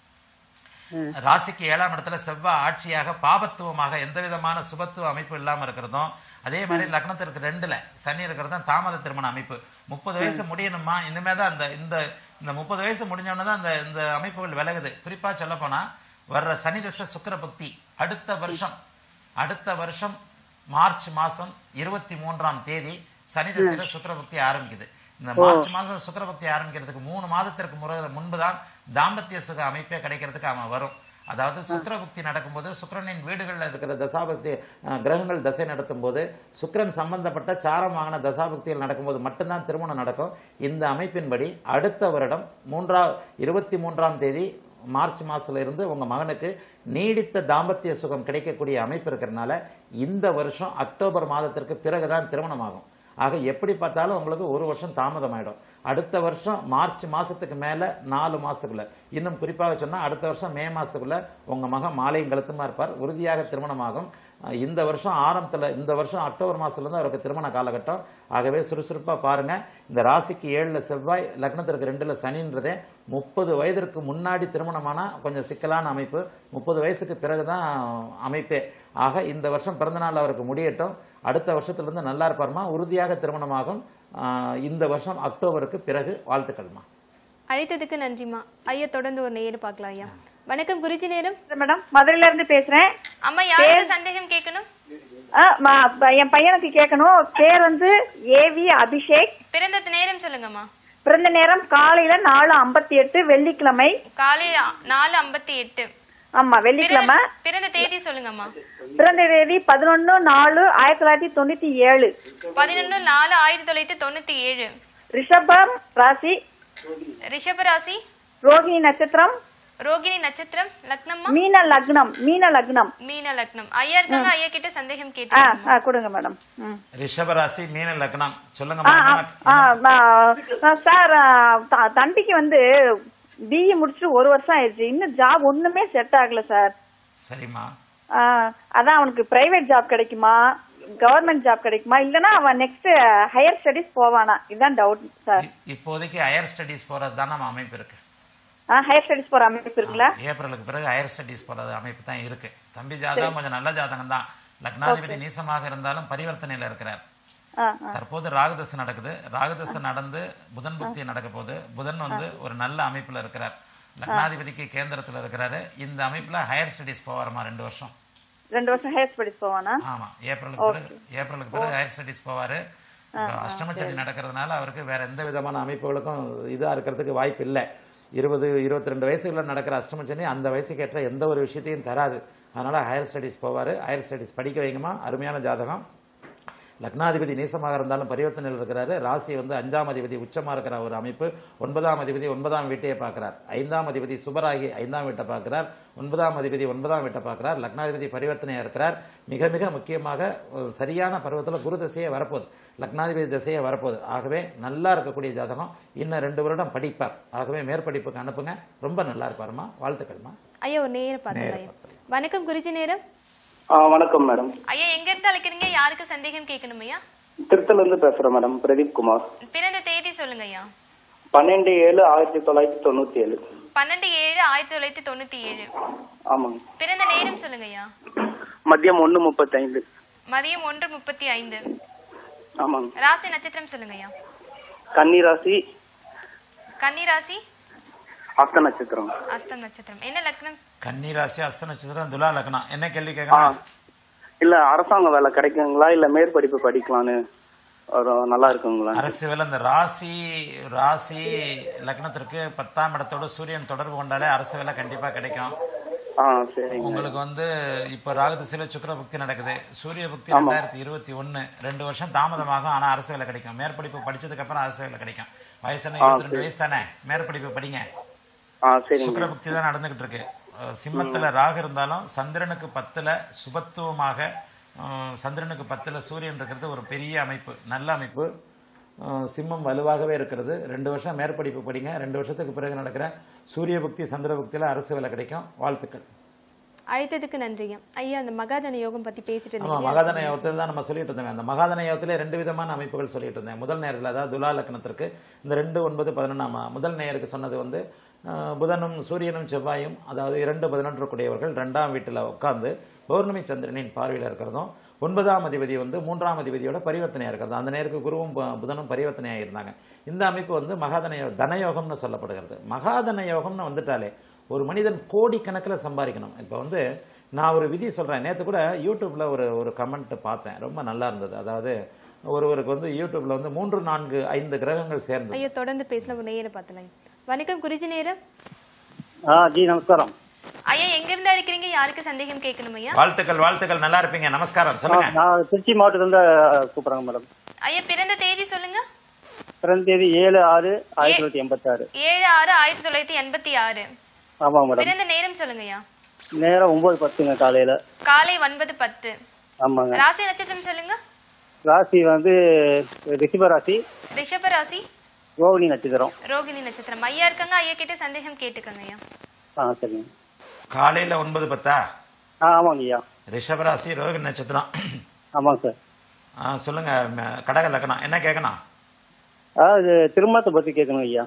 ராசிக்கு ஏழாம் இடத்துல செவ்வாய் ஆட்சியாக பாபத்துவமாக எந்த விதமான சுபத்துவ அமைப்பு இல்லாம இருக்கிறதும் அதே மாதிரி லக்னத்திற்கு ரெண்டுல சனி இருக்கிறதும் தாமத திருமண அமைப்பு முப்பது வயசு முடியணுமா இனிமே தான் அந்த இந்த இந்த முப்பது வயசு முடிஞ்சோன்னு தான் அந்த இந்த அமைப்புகள் விலகுது குறிப்பா சொல்ல போனா வர்ற சனி தசை சுக்கிர பக்தி அடுத்த வருஷம் அடுத்த வருஷம் மார்ச் மாசம் இருபத்தி மூன்றாம் தேதி சனி தசையில சுக்கிர பக்தி ஆரம்பிக்குது இந்த மார்ச் மாசம் சுக்கிர பக்தி ஆரம்பிக்கிறதுக்கு மூணு மாதத்திற்கு முறை முன்புதான் தாம்பத்திய சுக அமைப்பே கிடைக்கிறதுக்கு அவன் வரும் அதாவது சுக்கிர புக்தி நடக்கும்போது சுக்கிரனின் வீடுகளில் இருக்கிற தசாபக்தி அஹ், கிரகங்கள் தசை நடத்தும் போது சுக்கிரன் சம்பந்தப்பட்ட சாரம் வாங்கின தசாபக்திகள் நடக்கும்போது மட்டும்தான் திருமணம் நடக்கும் இந்த அமைப்பின்படி அடுத்த வருடம் மூன்றா இருபத்தி மூன்றாம் தேதி மார்ச் மாசத்துல இருந்து உங்க மகனுக்கு நீடித்த தாம்பத்திய சுகம் கிடைக்கக்கூடிய அமைப்பு இருக்கிறனால இந்த வருஷம் அக்டோபர் மாதத்திற்கு பிறகுதான் திருமணம் ஆகும் ஆக எப்படி பார்த்தாலும் உங்களுக்கு ஒரு வருஷம் தாமதமாயிடும் அடுத்த வருஷம் மார்ச் மாசத்துக்கு மேல நாலு மாசத்துக்குள்ள இன்னும் குறிப்பாக சொன்னா அடுத்த வருஷம் மே மாசத்துக்குள்ள உங்க மகன் மாலையும் கழுத்துமா இருப்பார் உறுதியாக திருமணமாகும் அஹ் இந்த வருஷம் ஆரம்பத்துல இந்த வருஷம் அக்டோபர் மாசத்துல இருந்து அவருக்கு திருமண காலகட்டம் ஆகவே சுறுசுறுப்பா பாருங்க இந்த ராசிக்கு ஏழுல செவ்வாய் லக்னத்திற்கு ரெண்டுல சனின்றதே முப்பது வயதிற்கு முன்னாடி திருமணமானா கொஞ்சம் சிக்கலான அமைப்பு முப்பது வயசுக்கு பிறகுதான் அமைப்பே ஆக இந்த வருஷம் பிறந்த நாள் அவருக்கு முடியட்டும் அடுத்த வருஷத்திலிருந்து நல்லா இருப்பாருமா உறுதியாக திருமணமாகும் ஆஹ் இந்த வருஷம் அக்டோபருக்கு பிறகு வாழ்த்துக்கள்மா அழைத்ததுக்கு நன்றிம்மா ஐயா தொடர்ந்து ஒரு நேரம் பார்க்கலாம் ஐயா வணக்கம் குருஜி நேரம் மேடம் மதுரையில இருந்து பேசுறேன் அம்மா யாருக்கு சந்தேகம் கேட்கணும் ஆ, ம- ப- என் பையனுக்கு கேட்கணும் பேர் வந்து ஏவி அபிஷேக் பிறந்த நேரம் சொல்லுங்கம்மா பிறந்த நேரம் காலையில நாலு ஐம்பத்தி எட்டு வெள்ளிக்கிழமை காலை நாலு ஐம்பத்தி எட்டு ஆமா வெள்ளிக்கிழமை பிறந்த தேதி சொல்லுங்கம்மா பிறந்த தேதி பதினொன்னு நாலு ஆயிரத்தி தொள்ளாயிரத்தி தொண்ணூத்தி ஏழு பதினொன்னு நாலு ஆயிரத்தி தொள்ளாயிரத்தி தொண்ணூத்தி ஏழு ரிஷபம் ராசி ரிஷபராசி ரோகிணி நட்சத்திரம் ரோகிணி நட்சத்திரம் லக்னம்மா மீன லக்னம் மீன லக்னம் மீன லக்னம் ஐயா இருக்காங்க ஐயா கிட்ட சந்தேகம் ஆ கேட்டு ஆ கொடுங்க மேடம் ம். ரிஷபராசி மீன லக்னம் ஆ, சொல்லுங்கம்மா ஆ, என்னம்மா- ஆ, ஆ, சார் ஆ, த- தம்பிக்கு வந்து பிஇ முடிச்சுட்டு ஒரு வருஷம் ஆயிடுச்சு இன்னும் ஜாப் ஒண்ணுமே செட் ஆகல சார் சரிம்மா ஆ, அதான் அவனுக்கு பிரைவேட் ஜாப் கிடைக்குமா கவர்மெண்ட் ஜாப் கிடைக்குமா இல்லனா அவன் நெக்ஸ்ட் ஹையர் ஸ்டடிஸ் போவானா இதுதான் டவுட் சார் இ- இப்போதைக்கு ஹையர் ஸ்டடீஸ் போறது தான் நம்ம அமைப்பு இருக்கு ஹையர் ஸ்டடிஸ் போற அமைப்பு இருக்குல்ல ஏப்ரலுக்கு பிறகு ஹையர் ஸ்டடீஸ் போறது அமைப்பு தான் இருக்கு தம்பி ஜாதகம் கொஞ்சம் நல்ல ஜாதகம் தான் லக்னாதிபதி நீசமாக இருந்தாலும் பரிவர்த்தனையில இருக்கிறார் ஆ, தற்போது ராகுதசை நடக்குது ராகுதசை நடந்து புதன் புக்தி நடக்க போது புதன் வந்து ஒரு நல்ல அமைப்புல இருக்கிறார் லக்னாதிபதிக்கு கேந்திரத்துல இருக்கிறாரு இந்த அமைப்புல ஹையர் ஸ்டடீஸ் போவாருமா ரெண்டு வருஷம் ரெண்டு வருஷம் ஹையர் ஸ்டடிஸ் போவானா ஆமா ஏப்ரலுக்கு பிறகு ஏப்ரலுக்கு பிறகு ஹையர் ஸ்டடீஸ் போவாரு இப்ப அஷ்டமச்சனி நடக்கிறதுனால அவருக்கு வேற எந்த விதமான அமைப்புகளுக்கும் இதா இருக்கிறதுக்கு வாய்ப்பு இல்லை இருபது இருபத்தி ரெண்டு வயசுல நடக்கிற அஷ்டமச்சனி அந்த வயசுக்கு ஏற்ற எந்த ஒரு விஷயத்தையும் தராது அதனால ஹையர் ஸ்டடீஸ் போவாரு ஹையர் ஸ்டடீஸ் படிக்க வைங்கம்மா அருமையான ஜாதகம் லக்னாதிபதி நீசமாக இருந்தாலும் பரிவர்த்தனையில் இருக்கிறாரு ராசி வந்து அஞ்சாம் அதிபதி உச்சமா இருக்கிற ஒரு அமைப்பு ஒன்பதாம் அதிபதி ஒன்பதாம் வீட்டையே பார்க்கிறார் ஐந்தாம் அதிபதி சுபராகி ஐந்தாம் வீட்டை பார்க்கிறார் ஒன்பதாம் அதிபதி ஒன்பதாம் வீட்டை பார்க்கிறார் லக்னாதிபதி பரிவர்த்தனையா இருக்கிறார் மிக மிக முக்கியமாக ஒரு சரியான பருவத்தில் குரு திசையே வரப்போகுது லக்னாதிபதி திசையே வரப்போகுது ஆகவே நல்லா இருக்கக்கூடிய ஜாதகம் இன்னும் ரெண்டு வருடம் படிப்பார் ஆகவே மேற்படிப்புக்கு அனுப்புங்க ரொம்ப நல்லா இருப்பாருமா வாழ்த்துக்கள்மா ஐயா ஒரு நேரம் பார்க்கலாம் ஐயா வணக்கம் குருஜி நேரம் ஆ வணக்கம் மேடம் ஐயா எங்க இருந்து அழைக்கிறீங்க யாருக்கு சந்தேகம் கேட்கணும் ஐயா திருத்தல இருந்து பேசுறேன் மேடம் பிரதீப் குமார் பிறந்த தேதி சொல்லுங்க ஐயா பன்னெண்டு ஏழு ஆயிரத்தி தொள்ளாயிரத்தி தொண்ணூத்தி ஏழு பன்னெண்டு ஏழு ஆயிரத்தி தொள்ளாயிரத்தி தொண்ணூத்தி ஏழு ஆமாங்க பிறந்த நேரம் சொல்லுங்க ஐயா மதியம் ஒண்ணு முப்பத்தைந்து மதியம் ஒன்று முப்பத்தி ஐந்து ஆமாங்க ராசி நட்சத்திரம் சொல்லுங்க ஐயா கன்னிராசி கன்னிராசி அஸ்த நட்சத்திரம் அஸ்தம் நட்சத்திரம் என்ன லக்னம் கன்னி ராசி அஸ்த நட்சத்திரம் துலா லக்னம் என்ன கேள்வி ஆ கேட்கலாம் இல்ல அரசாங்க வேலை கிடைக்குங்களா இல்ல மேற்படிப்பு படிக்கலான்னு ஒரு நல்லா இருக்குங்களா அரசு வேலை இந்த ராசி ராசி லக்னத்திற்கு பத்தாம் இடத்தோட சூரியன் தொடர்பு கொண்டாலே அரசு வேலை கண்டிப்பா கிடைக்கும் ஆ சரிங்க உங்களுக்கு வந்து இப்ப ராகு திசையில சுக்கிர புக்தி நடக்குது சூரிய புக்தி ரெண்டாயிரத்தி இருபத்தி ஒண்ணு ரெண்டு வருஷம் தாமதமாகும் ஆனா அரசு வேலை கிடைக்கும் மேற்படிப்பு படிச்சதுக்கு அப்புறம் அரசு வேலை கிடைக்கும் வயசான இருபத்தி ரெண்டு வயசு தானே மேற்படிப்பு படிங்க ஆ சரிங்க சுக்கிர புக்தி தான் நடந்துகிட்டு இருக்கு அஹ் சிம்மத்துல ராகு இருந்தாலும் சந்திரனுக்கு பத்துல சுபத்துவமாக அஹ் சந்திரனுக்கு பத்துல சூரியன் இருக்கிறது ஒரு பெரிய அமைப்பு நல்ல அமைப்பு அஹ் சிம்மம் வலுவாகவே இருக்கிறது ரெண்டு வருஷம் மேற்படிப்பு படிங்க ரெண்டு வருஷத்துக்கு பிறகு நடக்கிற சூரிய புக்தி சந்திர புக்தியில அரசு வேலை கிடைக்கும் வாழ்த்துக்கள் அழைத்ததுக்கு நன்றி ஐயா ஐயா அந்த மகாஜன யோகம் பத்தி பேசிட்டு ஆமா இருந்தீங்க மகாதன யோகத்தில் தான் நம்ம சொல்லிட்டு இருந்தோம் அந்த மகாதன யோகத்திலே ரெண்டு விதமான அமைப்புகள் சொல்லிட்டு இருந்தேன் முதல் நேரத்தில் அதாவது துலா லக்னத்திற்கு இந்த ரெண்டு ஒன்பது பதினொன்றாம் முதல் நேருக்கு சொன்னது வந்து அஹ், புதனும் சூரியனும் செவ்வாயும் அதாவது இரண்டு பதினொன்று கூடியவர்கள் ரெண்டாம் வீட்டில் உட்கார்ந்து பௌர்ணமி சந்திரனின் பார்வையில் இருக்கிறதும் ஒன்பதாம் அதிபதி வந்து மூன்றாம் அதிபதியோட பரிவர்த்தனையாக இருக்கிறது அந்த நேருக்கு குருவும் பு- புதனும் பரிவர்த்தனையாக இருந்தாங்க இந்த அமைப்பு வந்து மகாதன யோ- தனயோகம்னு சொல்லப்படுகிறது மகாதன யோகம்னு வந்துட்டாலே ஒரு மனிதன் கோடிக்கணக்கில் சம்பாதிக்கணும் இப்போ வந்து நான் ஒரு விதி சொல்றேன் நேத்து கூட யூடியூப்ல ஒரு ஒரு கமெண்ட் பார்த்தேன் ரொம்ப நல்லா இருந்தது அதாவது ஒருவருக்கு வந்து யூடியூப்ல வந்து மூன்று நான்கு ஐந்து கிரகங்கள் சேர்ந்தது ஐயா தொடர்ந்து பேசின ஒரு நேரம் பார்த்தலாம் வணக்கம் குருஜி நேரம் ஆ ஜி நமஸ்காரம் ஐயா எங்க இருந்து அழைக்கிறீங்க யாருக்கு சந்தேகம் கேட்கணும் ஐயா வாழ்த்துக்கள் வாழ்த்துக்கள் நல்லா இருப்பீங்க நமஸ்காரம் சொல்லுங்க நான் திருச்சி மாவட்டத்திலிருந்து கூப்பிடுறேங்க மேடம் ஐயா பிறந்த தேதி சொல்லுங்க பிறந்த தேதி ஏழு ஆறு ஆயிரத்தி தொள்ளாயிரத்தி எண்பத்தாறு ஏழு ஆறு ஆயிரத்தி தொள்ளாயிரத்தி எண்பத்தி ஆறு ஆமாங்க மேடம் பிறந்த நேரம் சொல்லுங்க ஐயா நேரம் ஒன்பது பத்துங்க காலையில காலை ஒன்பது பத்து ஆமாங்க ராசி நட்சத்திரம் சொல்லுங்க ராசி வந்து ரிஷப ராசி ரிஷப ராசி ரோகிணி நட்சத்திரம் ரோகிணி நட்சத்திரம் ஐயா இருக்காங்க ஐயா கிட்ட சந்தேகம் கேட்டுக்கோங்க ஐயா ஆ சரிங்க காலையில ஒன்பது பத்தா ஆ ஆமாங்க ஐயா ரிஷபராசி ரோகிணி நட்சத்திரம் ஆமாங்க சார் ஆ, சொல்லுங்க ம- கடக லக்னம் என்ன கேட்கணும் அதாவது திருமணத்தை பத்தி கேட்கணும் ஐயா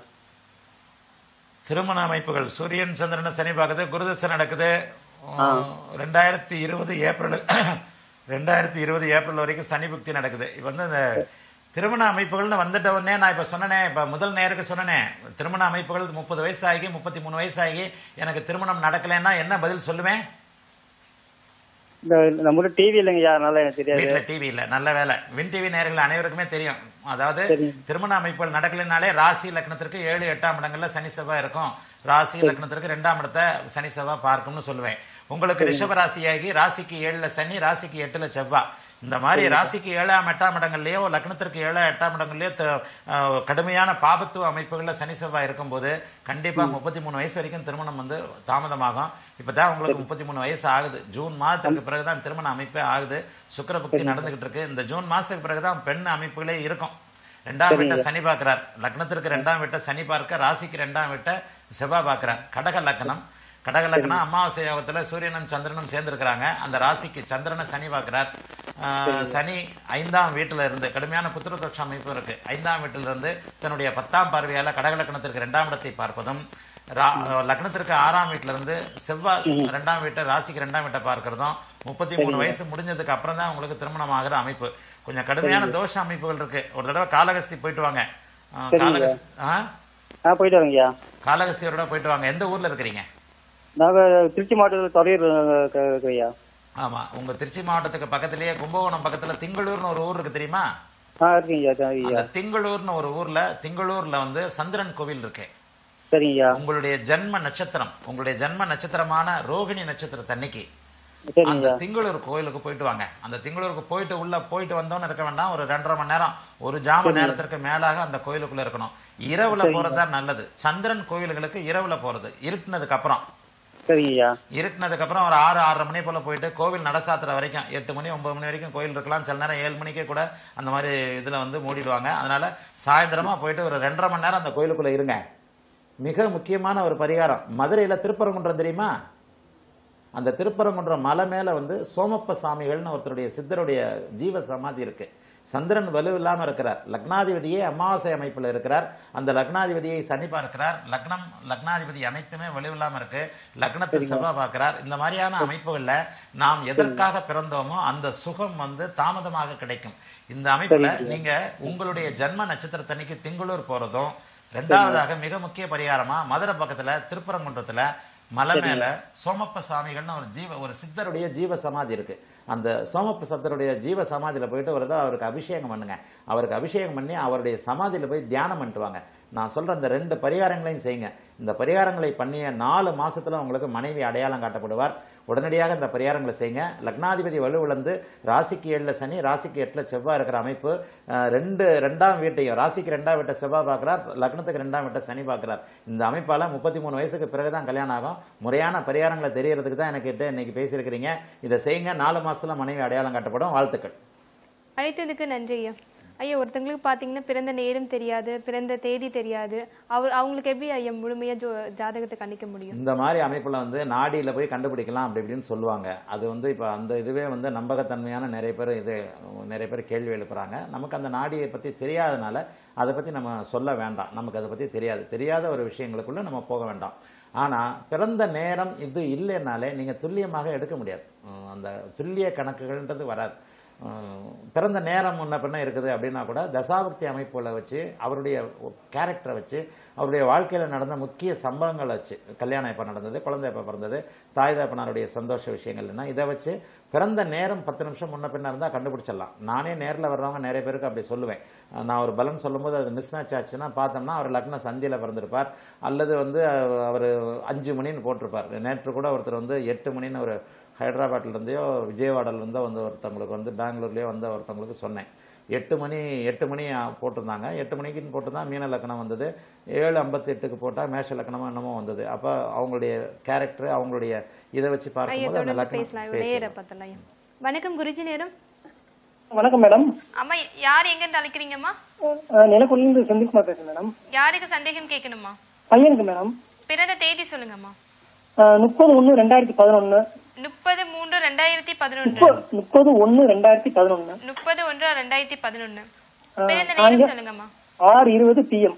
திருமண அமைப்புகள் சூரியன் சந்திரன் சனி பார்க்குது குருதசை நடக்குது ரெண்டாயிரத்தி இருபது ஏப்ரல் ரெண்டாயிரத்தி இருபது ஏப்ரல் வரைக்கும் சனி புக்தி நடக்குது இப்போ வந்து இந்த திருமண அமைப்புகள்னு வந்துட்ட உடனே நான் இப்போ சொன்னனே இப்போ முதல் நேருக்கு சொன்னனே திருமண அமைப்புகள் முப்பது வயசு ஆகி முப்பத்தி மூணு வயசு ஆகி எனக்கு திருமணம் நடக்கலைன்னா என்ன பதில் சொல்லுவேன் இந்த நம்ம டிவி இல்லைங்க ஐயா அதனால எனக்கு தெரியாது வீட்டுல டிவி இல்ல நல்ல வேலை வின் டிவி நேயர்கள் அனைவருக்குமே தெரியும் அதாவது திருமண அமைப்புகள் நடக்கலைனாலே ராசி லக்னத்திற்கு ஏழு எட்டாம் இடங்கள்ல சனி செவ்வாய் இருக்கும் ராசி லக்னத்திற்கு ரெண்டாம் இடத்தை சனி செவ்வாய் பார்க்கும்னு சொல்லுவேன் உங்களுக்கு ரிஷப ராசியாகி ராசிக்கு ஏழுல சனி ராசிக்கு எட்டுல செவ்வாய் இந்த மாதிரி ராசிக்கு ஏழாம் எட்டாம் இடங்கள்லயோ லக்னத்திற்கு ஏழாம் எட்டாம் இடங்கள்லயோ த- அஹ், கடுமையான பாபத்துவ அமைப்புகள்ல சனி செவ்வாய் இருக்கும்போது கண்டிப்பா முப்பத்தி மூணு வயசு வரைக்கும் திருமணம் வந்து தாமதமாகும் இப்பதான் உங்களுக்கு முப்பத்தி மூணு வயசு ஆகுது ஜூன் மாதத்துக்கு பிறகுதான் திருமண அமைப்பே ஆகுது சுக்கிர புக்தி நடந்துகிட்டு இருக்கு இந்த ஜூன் மாசத்துக்கு பிறகுதான் பெண் அமைப்புகளே இருக்கும் ரெண்டாம் வீட்டை சனி பார்க்கிறார் லக்னத்திற்கு ரெண்டாம் வீட்டை சனி பார்க்க ராசிக்கு ரெண்டாம் வீட்டை செவ்வாய் பார்க்கிறார் கடக லக்னம் கடக லக்னம் அமாவாசை யோகத்துல சூரியனும் சந்திரனும் சேர்ந்திருக்கிறாங்க அந்த ராசிக்கு சந்திரனை சனி பார்க்கிறார் ஆஹ், சனி ஐந்தாம் வீட்டுல இருந்து கடுமையான புத்திரதோஷ அமைப்பு இருக்கு ஐந்தாம் வீட்டில இருந்து தன்னுடைய பத்தாம் பார்வையால கடக லக்னத்திற்கு ரெண்டாம் இடத்தை பார்ப்பதும் ரா- லக்னத்திற்கு ஆறாம் வீட்டுல இருந்து செவ்வாய் ரெண்டாம் வீட்டை ராசிக்கு ரெண்டாம் வீட்டை பார்க்கறதும் முப்பத்தி மூணு வயசு முடிஞ்சதுக்கு அப்புறம் தான் உங்களுக்கு திருமணம் ஆகிற அமைப்பு கொஞ்சம் கடுமையான தோஷ அமைப்புகள் இருக்கு ஒரு தடவை காலகஸ்தி போயிட்டு வாங்க ஆஹ், காலகஸ்தி ஆ? ஆ போயிட்டு வரேங்க ஐயா காலகஸ்தியோட போயிட்டு வாங்க எந்த ஊர்ல இருக்கிறீங்க நாங்க திருச்சி மாவட்டத்தில் தொலையூர் இருக்கிற ஐயா ஆமா உங்க திருச்சி மாவட்டத்துக்கு பக்கத்திலேயே கும்பகோணம் பக்கத்துல திங்களூர்னு ஒரு ஊர் இருக்கு தெரியுமா ஆ இருக்கீங்க ஐயா சரிங்க ஐயா அந்த திங்களூர்னு ஒரு ஊர்ல திங்களூர்ல வந்து சந்திரன் கோவில் இருக்கு சரிங்க ஐயா உங்களுடைய ஜன்ம நட்சத்திரம் உங்களுடைய ஜன்ம நட்சத்திரமான ரோகிணி நட்சத்திரத்தன்னைக்கு சரிங்க அந்த ஐயா திங்களூர் கோயிலுக்கு போயிட்டு வாங்க அந்த திங்களூருக்கு போயிட்டு உள்ள போயிட்டு வந்தோன்னு இருக்க வேண்டாம் ஒரு ரெண்டரை மணி நேரம் ஒரு ஜாம நேரத்திற்கு மேலாக அந்த கோயிலுக்குள்ள இருக்கணும் இரவுல போறது தான் நல்லது சந்திரன் கோயில்களுக்கு இரவுல போறது இருட்டுனதுக்கு அப்புறம் சரிங்க ஐயா இருட்டினதுக்கு அப்புறம் ஒரு ஆறு ஆறரை மணி போல போயிட்டு கோவில் நட சாத்துற வரைக்கும் எட்டு மணி ஒன்பது மணி வரைக்கும் கோயில் இருக்கலாம் சில நேரம் ஏழு மணிக்கே கூட அந்த மாதிரி இதுல வந்து மூடிடுவாங்க அதனால சாயந்தரமா போயிட்டு ஒரு ரெண்டரை மணி நேரம் அந்த கோயிலுக்குள்ள இருங்க மிக முக்கியமான ஒரு பரிகாரம் மதுரையில திருப்பரங்குன்றம் தெரியுமா அந்த திருப்பரங்குன்றம் மலை மேல வந்து சோமப்ப சாமிகள்னு ஒருத்தருடைய சித்தருடைய ஜீவ சமாதி இருக்கு சந்திரன் வலுவில்லாம இருக்கிறார் லக்னாதிபதியே அமாவாசை அமைப்புல இருக்கிறார் அந்த லக்னாதிபதியை சனி பார்க்கிறார் லக்னம் லக்னாதிபதி அனைத்துமே வலுவில்லாம இருக்கு லக்னத்தை செவ்வாய் பார்க்கிறார் இந்த மாதிரியான அமைப்புகள்ல நாம் எதற்காக பிறந்தோமோ அந்த சுகம் வந்து தாமதமாக கிடைக்கும் இந்த அமைப்புல நீங்க உங்களுடைய ஜன்ம நட்சத்திரத்தன்னைக்கு திங்களூர் போறதும் ரெண்டாவதாக மிக முக்கிய பரிகாரமா மதுரை பக்கத்துல திருப்பரங்குன்றத்துல மலை மேல சோமப்ப சாமிகள்னு ஒரு ஜீவ ஒரு சித்தருடைய ஜீவ சமாதி இருக்கு அந்த சோமப்ப சித்தருடைய ஜீவ சமாதியில போயிட்டு ஒரு தடவை அவருக்கு அபிஷேகம் பண்ணுங்க அவருக்கு அபிஷேகம் பண்ணி அவருடைய சமாதியில போய் தியானம் பண்ணிட்டு வாங்க நான் சொல்ற அந்த ரெண்டு பரிகாரங்களையும் செய்யுங்க இந்த பரிகாரங்களை பண்ணிய நாலு மாசத்துல உங்களுக்கு மனைவி அடையாளம் காட்டப்படுவார் உடனடியாக இந்த பரிகாரங்களை செய்யுங்க லக்னாதிபதி வலுவிழந்து ராசிக்கு ஏழுல சனி ராசிக்கு எட்டுல செவ்வாய் இருக்கிற அமைப்பு அஹ், ரெண்டு ரெண்டாம் வீட்டையும் ராசிக்கு ரெண்டாம் வீட்டை செவ்வாய் பார்க்கிறார் லக்னத்துக்கு ரெண்டாம் வீட்டை சனி பார்க்கிறார் இந்த அமைப்பால முப்பத்தி மூணு வயசுக்கு பிறகுதான் கல்யாணம் ஆகும் முறையான பரிகாரங்களை தெரியறதுக்கு தான் எனக்கு கிட்ட இன்னைக்கு பேசியிருக்கிறீங்க இதை செய்யுங்க நாலு மாசத்துல மனைவி அடையாளம் காட்டப்படும் வாழ்த்துக்கள் அழைத்ததுக்கு நன்றி ஐயா ஐயா ஒருத்தங்களுக்கு பார்த்தீங்கன்னா பிறந்த நேரம் தெரியாது பிறந்த தேதி தெரியாது அவர் அவங்களுக்கு எப்படி ஐயா முழுமையா ஜோ ஜாதகத்தை கணிக்க முடியும் இந்த மாதிரி அமைப்புல வந்து நாடியில போய் கண்டுபிடிக்கலாம் அப்படி இப்படின்னு சொல்லுவாங்க அது வந்து இப்ப அந்த இதுவே வந்து நம்பகத்தன்மையான நிறைய பேர் இது நிறைய பேர் கேள்வி எழுப்புறாங்க நமக்கு அந்த நாடியை பத்தி தெரியாதனால அதை பத்தி நம்ம சொல்ல வேண்டாம் நமக்கு அதை பத்தி தெரியாது தெரியாத ஒரு விஷயங்களுக்குள்ள நம்ம போக வேண்டாம் ஆனா பிறந்த நேரம் இது இல்லைன்னாலே நீங்க துல்லியமாக எடுக்க முடியாது உம், அந்த துல்லிய கணக்குகள்ன்றது வராது உம், பிறந்த நேரம் முன்ன பின்ன இருக்குது அப்படின்னா கூட தசாபக்தி அமைப்புகளை வச்சு அவருடைய கேரக்டரை வச்சு அவருடைய வாழ்க்கையில் நடந்த முக்கிய சம்பவங்களை வச்சு கல்யாணம் எப்போ நடந்தது குழந்தை எப்போ பிறந்தது தாய் தகப்பனாருடைய சந்தோஷ விஷயங்கள் என்ன இதை வச்சு பிறந்த நேரம் பத்து நிமிஷம் முன்ன பின்ன இருந்தால் கண்டுபிடிச்சிடலாம் நானே நேரில் வர்றவங்க நிறைய பேருக்கு அப்படி சொல்லுவேன் அஹ் நான் ஒரு பலன் சொல்லும்போது அது மிஸ் மேட்ச் ஆச்சுன்னா பார்த்தோம்னா அவர் லக்ன சந்தியில் பிறந்திருப்பார் அல்லது வந்து அவர் அஞ்சு மணின்னு போட்டிருப்பார் நேற்று கூட ஒருத்தர் வந்து எட்டு மணின்னு ஒரு ஹைதராபாத்ல இருந்தோ விஜயவாடால இருந்தோ வந்து ஒருத்தவங்களுக்கு வந்து பெங்களூர்லயோ வந்து ஒருத்தவங்களுக்கு சொன்னேன் எட்டு மணி எட்டு மணி ஆ, போட்டிருந்தாங்க எட்டு மணிக்குன்னு போட்டு தான் மீன லக்கணம் வந்தது ஏழு ஐம்பத்தி எட்டுக்கு போட்டால் மேஷ லக்கணமா என்னமோ வந்தது அப்போ அவங்களுடைய கேரக்டர் அவங்களுடைய இதை வச்சு ஐயா பார்க்கும்போது அந்த தொடர்ந்து லக்னம் பேசலாம் பேசும். நேர பார்த்தலாம் ஐயா வணக்கம் குருஜி நேரம் வணக்கம் மேடம் அம்மா யார் எங்க இருந்து அழைக்கிறீங்கம்மா நிலக்குள்ளிருந்து செந்தில்குமார் பேசுறேன் மேடம் யாருக்கு சந்தேகம் கேட்கணுமா பையனுக்கு மேடம் பிறந்த தேதி சொல்லுங்கம்மா முப்பது ஒன்று ரெண்டாயிரத்தி பதினொன்னு முப்பது மூன்று ரெண்டாயிரத்தி பதினொன்று முப்பது ஒன்று ரெண்டாயிரத்தி பதினொன்னு முப்பது ஒன்று ரெண்டாயிரத்தி பதினொன்னு பிறந்த நேரம் சொல்லுங்கம்மா ஆறு இருபது பிஎம்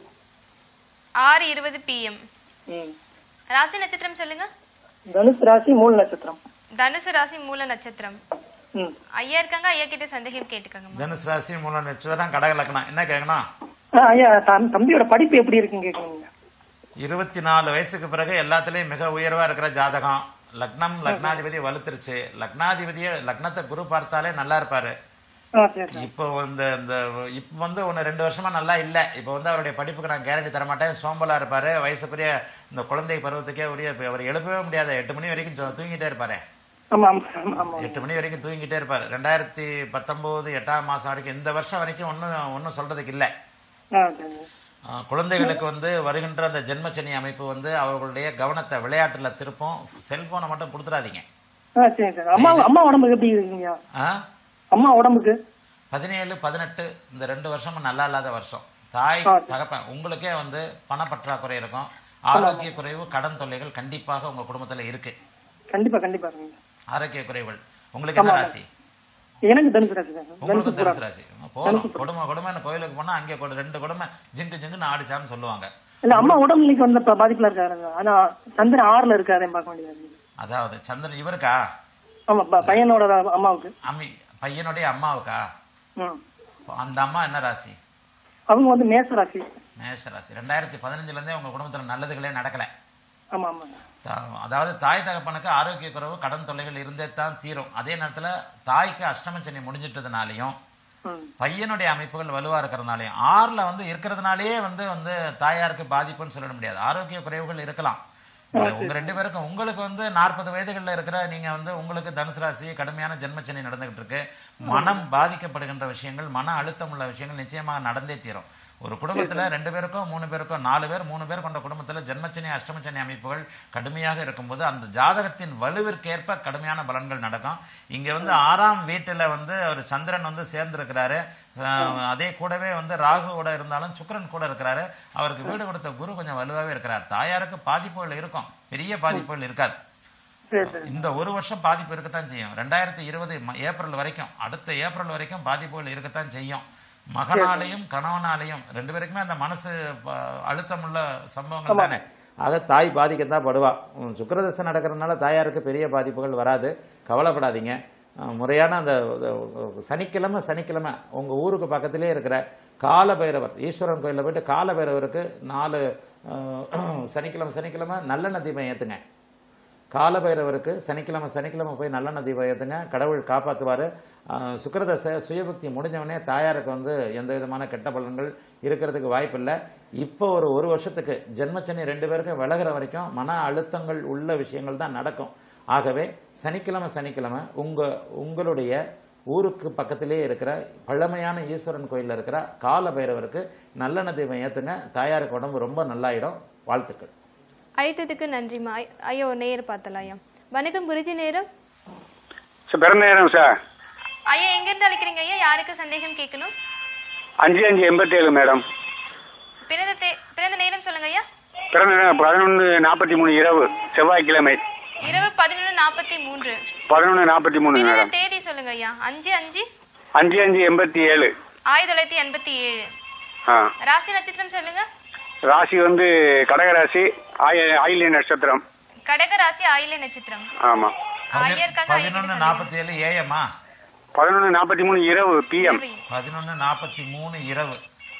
ஆறு இருபது பிஎம் ராசி நட்சத்திரம் சொல்லுங்க தனுசு ராசி மூல நட்சத்திரம் தனுசு ராசி மூல நட்சத்திரம் ம். ஐயா இருக்காங்க ஐயா கிட்ட சந்தேகம் கேட்டுக்கோங்கம்மா தனுசு ராசி மூல நட்சத்திரம் கடக லக்னம் என்ன கேட்கணும் ஆ, ஐயா தம்- தம்பியோட படிப்பு எப்படி இருக்குன்னு கேட்கணுங்க இருபத்தி நாலு வயசுக்கு பிறகு எல்லாத்துலயும் மிக உயர்வா இருக்கிற ஜாதகம் லக்னம் லக்னாதிபதி வலுத்துருச்சு லக்னாதிபதியை லக்னத்தை குரு பார்த்தாலே நல்லா இருப்பாரு ஆ சரி இப்போ இந்த இந்த இப்போ வந்து ஒன்று ரெண்டு வருஷமா நல்லா இல்லை இப்போ வந்து அவருடைய படிப்புக்கு நான் கேரண்டி தர மாட்டேன் சோம்பலா இருப்பாரு வயசுக்குரிய இந்த குழந்தை பருவத்துக்கே உரிய இப்ப அவர் எழுப்பவே முடியாது எட்டு மணி வரைக்கும் தூ- தூங்கிட்டே இருப்பாரு ஆமா ஆமா ஆமா ஆமா எட்டு மணி வரைக்கும் தூங்கிட்டே இருப்பாரு ரெண்டாயிரத்தி பத்தொன்பது எட்டாம் மாசம் வரைக்கும் இந்த வருஷம் வரைக்கும் ஒன்றும் ஒன்றும் சொல்றதுக்கு இல்லை ஆ சரி ஆஹ் குழந்தைகளுக்கு வந்து வருகின்ற அந்த ஜென்மச்சனி அமைப்பு வந்து அவர்களுடைய கவனத்தை விளையாட்டுல திருப்பும் செல்போனை மட்டும் கொடுத்துடாதீங்க ஆ சரி சார் அம்மா அம்மா உடம்புக்கு எப்படி இருக்குங்க ஆ? அம்மா உடம்புக்கு பதினேழு பதினெட்டு இந்த ரெண்டு வருஷமும் நல்லா இல்லாத வருஷம் தாய் தகப்பன் உங்களுக்கே வந்து பணப்பற்றாக்குறை இருக்கும் ஆரோக்கிய குறைவு கடன் தொல்லைகள் கண்டிப்பாக உங்க குடும்பத்துல இருக்கு கண்டிப்பா கண்டிப்பா இருக்குங்க ஆரோக்கிய குறைவுகள் உங்களுக்கு என்ன ராசி எனக்கு தனுசு ராசி சார் உங்களுக்கு தனுசு ராசி போறோம் கொடுமை கொடுமைன்னு கோயிலுக்கு போனா அங்கே கொடு- ரெண்டு கொடுமை ஜிங்கு ஜிங்குன்னு ஆடிச்சான்னு சொல்லுவாங்க இல்ல அம்மா உடம்புக்கு வந்த ப- பாதிப்புல இருக்காரு ஆனா சந்திரன் ஆறுல இருக்காரு பார்க்க வேண்டியது அதாவது சந்திரன் இவருக்கா ஆமா ப- பையனோட அம்மாவுக்கு அம்மி பையனுடைய அம்மாவுக்கா ம். அந்த அம்மா என்ன ராசி அவங்க வந்து மேச ராசி மேஷ ராசி ரெண்டாயிரத்தி பதினஞ்சுல இருந்தே உங்க குடும்பத்துல நல்லதுகளே நடக்கல ஆமா ஆமா தா- அதாவது தாய் தகப்பனுக்கு ஆரோக்கிய குறைவு கடன் தொல்லைகள் இருந்தே தான் தீரும் அதே நேரத்துல தாய்க்கு அஷ்டமச்சனி முடிஞ்சிட்டதுனாலையும் ம். பையனுடைய அமைப்புகள் வலுவா இருக்கிறதுனாலையும் ஆறுல வந்து இருக்கிறதுனாலயே வந்து வந்து தாயாருக்கு பாதிப்புன்னு சொல்லிட முடியாது ஆரோக்கிய குறைவுகள் இருக்கலாம் உங்க ரெண்டு பேருக்கும் உங்களுக்கு வந்து நாற்பது வயதுகள்ல இருக்கிற நீங்க வந்து உங்களுக்கு தனுசு ராசி கடுமையான ஜென்மச்சனி நடந்துகிட்டு இருக்கு மனம் பாதிக்கப்படுகின்ற விஷயங்கள் மன அழுத்தம் உள்ள விஷயங்கள் நிச்சயமாக நடந்தே தீரும் ஒரு குடும்பத்துல ரெண்டு பேருக்கோ மூணு பேருக்கோ நாலு பேர் மூணு பேர் கொண்ட குடும்பத்துல ஜென்மச்சனி அஷ்டமச்சனி அமைப்புகள் கடுமையாக இருக்கும்போது அந்த ஜாதகத்தின் வலுவிற்கேற்ப கடுமையான பலன்கள் நடக்கும் இங்க வந்து ஆறாம் வீட்டுல வந்து ஒரு சந்திரன் வந்து சேர்ந்திருக்கிறாரு அஹ், அதே கூடவே வந்து ராகுவோட இருந்தாலும் சுக்கிரன் கூட இருக்கிறாரு அவருக்கு வீடு கொடுத்த குரு கொஞ்சம் வலுவாவே இருக்கிறார் தாயாருக்கு பாதிப்புகள் இருக்கும் பெரிய பாதிப்புகள் இருக்காது சரி சரி இந்த ஒரு வருஷம் பாதிப்பு இருக்கத்தான் செய்யும் ரெண்டாயிரத்தி இருபது ஏப்ரல் வரைக்கும் அடுத்த ஏப்ரல் வரைக்கும் பாதிப்புகள் இருக்கத்தான் செய்யும் மகனாலையும் கணவனாலையும் ரெண்டு பேருக்குமே அந்த மனசு ப- அழுத்தம் உள்ள சம்பவங்கள் தானே ஆக தாய் பாதிக்கத்தான் படுவா உம், சுக்கிரதசை நடக்கிறதுனால தாயாருக்கு பெரிய பாதிப்புகள் வராது கவலைப்படாதீங்க அஹ், முறையான அந்த அஹ், சனிக்கிழமை சனிக்கிழமை உங்க ஊருக்கு பக்கத்திலே இருக்கிற காலபைரவர் ஈஸ்வரன் கோயிலில் போயிட்டு காலபைரவருக்கு நாலு அஹ், சனிக்கிழமை சனிக்கிழமை நல்லெண்ணெய் தீபம் ஏத்துங்க காலபைரவருக்கு சனிக்கிழமை சனிக்கிழமை போய் நல்லெண்ணெய் தீபம் ஏற்றுங்க கடவுள் காப்பாற்றுவார் சுக்கிரதசை சுயபக்தி முடிஞ்சவொடனே தாயாருக்கு வந்து எந்த விதமான கெட்ட பலன்கள் இருக்கிறதுக்கு வாய்ப்பில்லை இப்போ ஒரு ஒரு வருஷத்துக்கு ஜென்மச்சனி ரெண்டு பேருக்கும் விலகுற வரைக்கும் மன அழுத்தங்கள் உள்ள விஷயங்கள் தான் நடக்கும் ஆகவே சனிக்கிழமை சனிக்கிழமை உங்க உங்களுடைய ஊருக்கு பக்கத்திலே இருக்கிற பழமையான ஈஸ்வரன் கோயிலில் இருக்கிற காலபைரவருக்கு நல்லெண்ணெய் தீபம் ஏற்றுங்க தாயாருக்கு உடம்பு ரொம்ப நல்லாயிடும் வாழ்த்துக்கள் அழைத்ததுக்கு நன்றிம்மா ஐ- ஐயா ஒரு நேர் பார்த்தலாம் ஐயா வணக்கம் குருஜி நேரம் சார் பிறந்த நேரம் சார் ஐயா எங்க இருந்து அழைக்கிறீங்க ஐயா யாருக்கு சந்தேகம் கேட்கணும் அஞ்சு அஞ்சு எண்பத்தேழு மேடம் பிறந்த தே- பிறந்த நேரம் சொல்லுங்க ஐயா பிறந்த நேரம் பதினொன்று நாற்பத்தி மூணு இரவு செவ்வாய்க்கிழமை இரவு பதினொன்று நாற்பத்தி மூன்று பதினொன்று நாற்பத்தி மூணு பிறந்த மேடம் தேதி சொல்லுங்க ஐயா அஞ்சு அஞ்சு அஞ்சு அஞ்சு எண்பத்தி ஏழு ஆயிரத்தி தொள்ளாயிரத்தி எண்பத்தி ஏழு ஆ ராசி நட்சத்திரம் சொல்லுங்க ராசி வந்து கடகராசி ஆய ஆயில்ய நட்சத்திரம் கடக ராசி ஆயில நட்சத்திரம் ஆமாம் ஐயா இருக்காங்க ஐயா கிட்ட பதினொன்று சொல்லுங்க. நாற்பத்தி ஏழு ஏஎம்மா பதினொன்று நாற்பத்தி மூணு இரவு பிஎம் இரவு. பதினொன்று நாற்பத்தி மூணு இரவு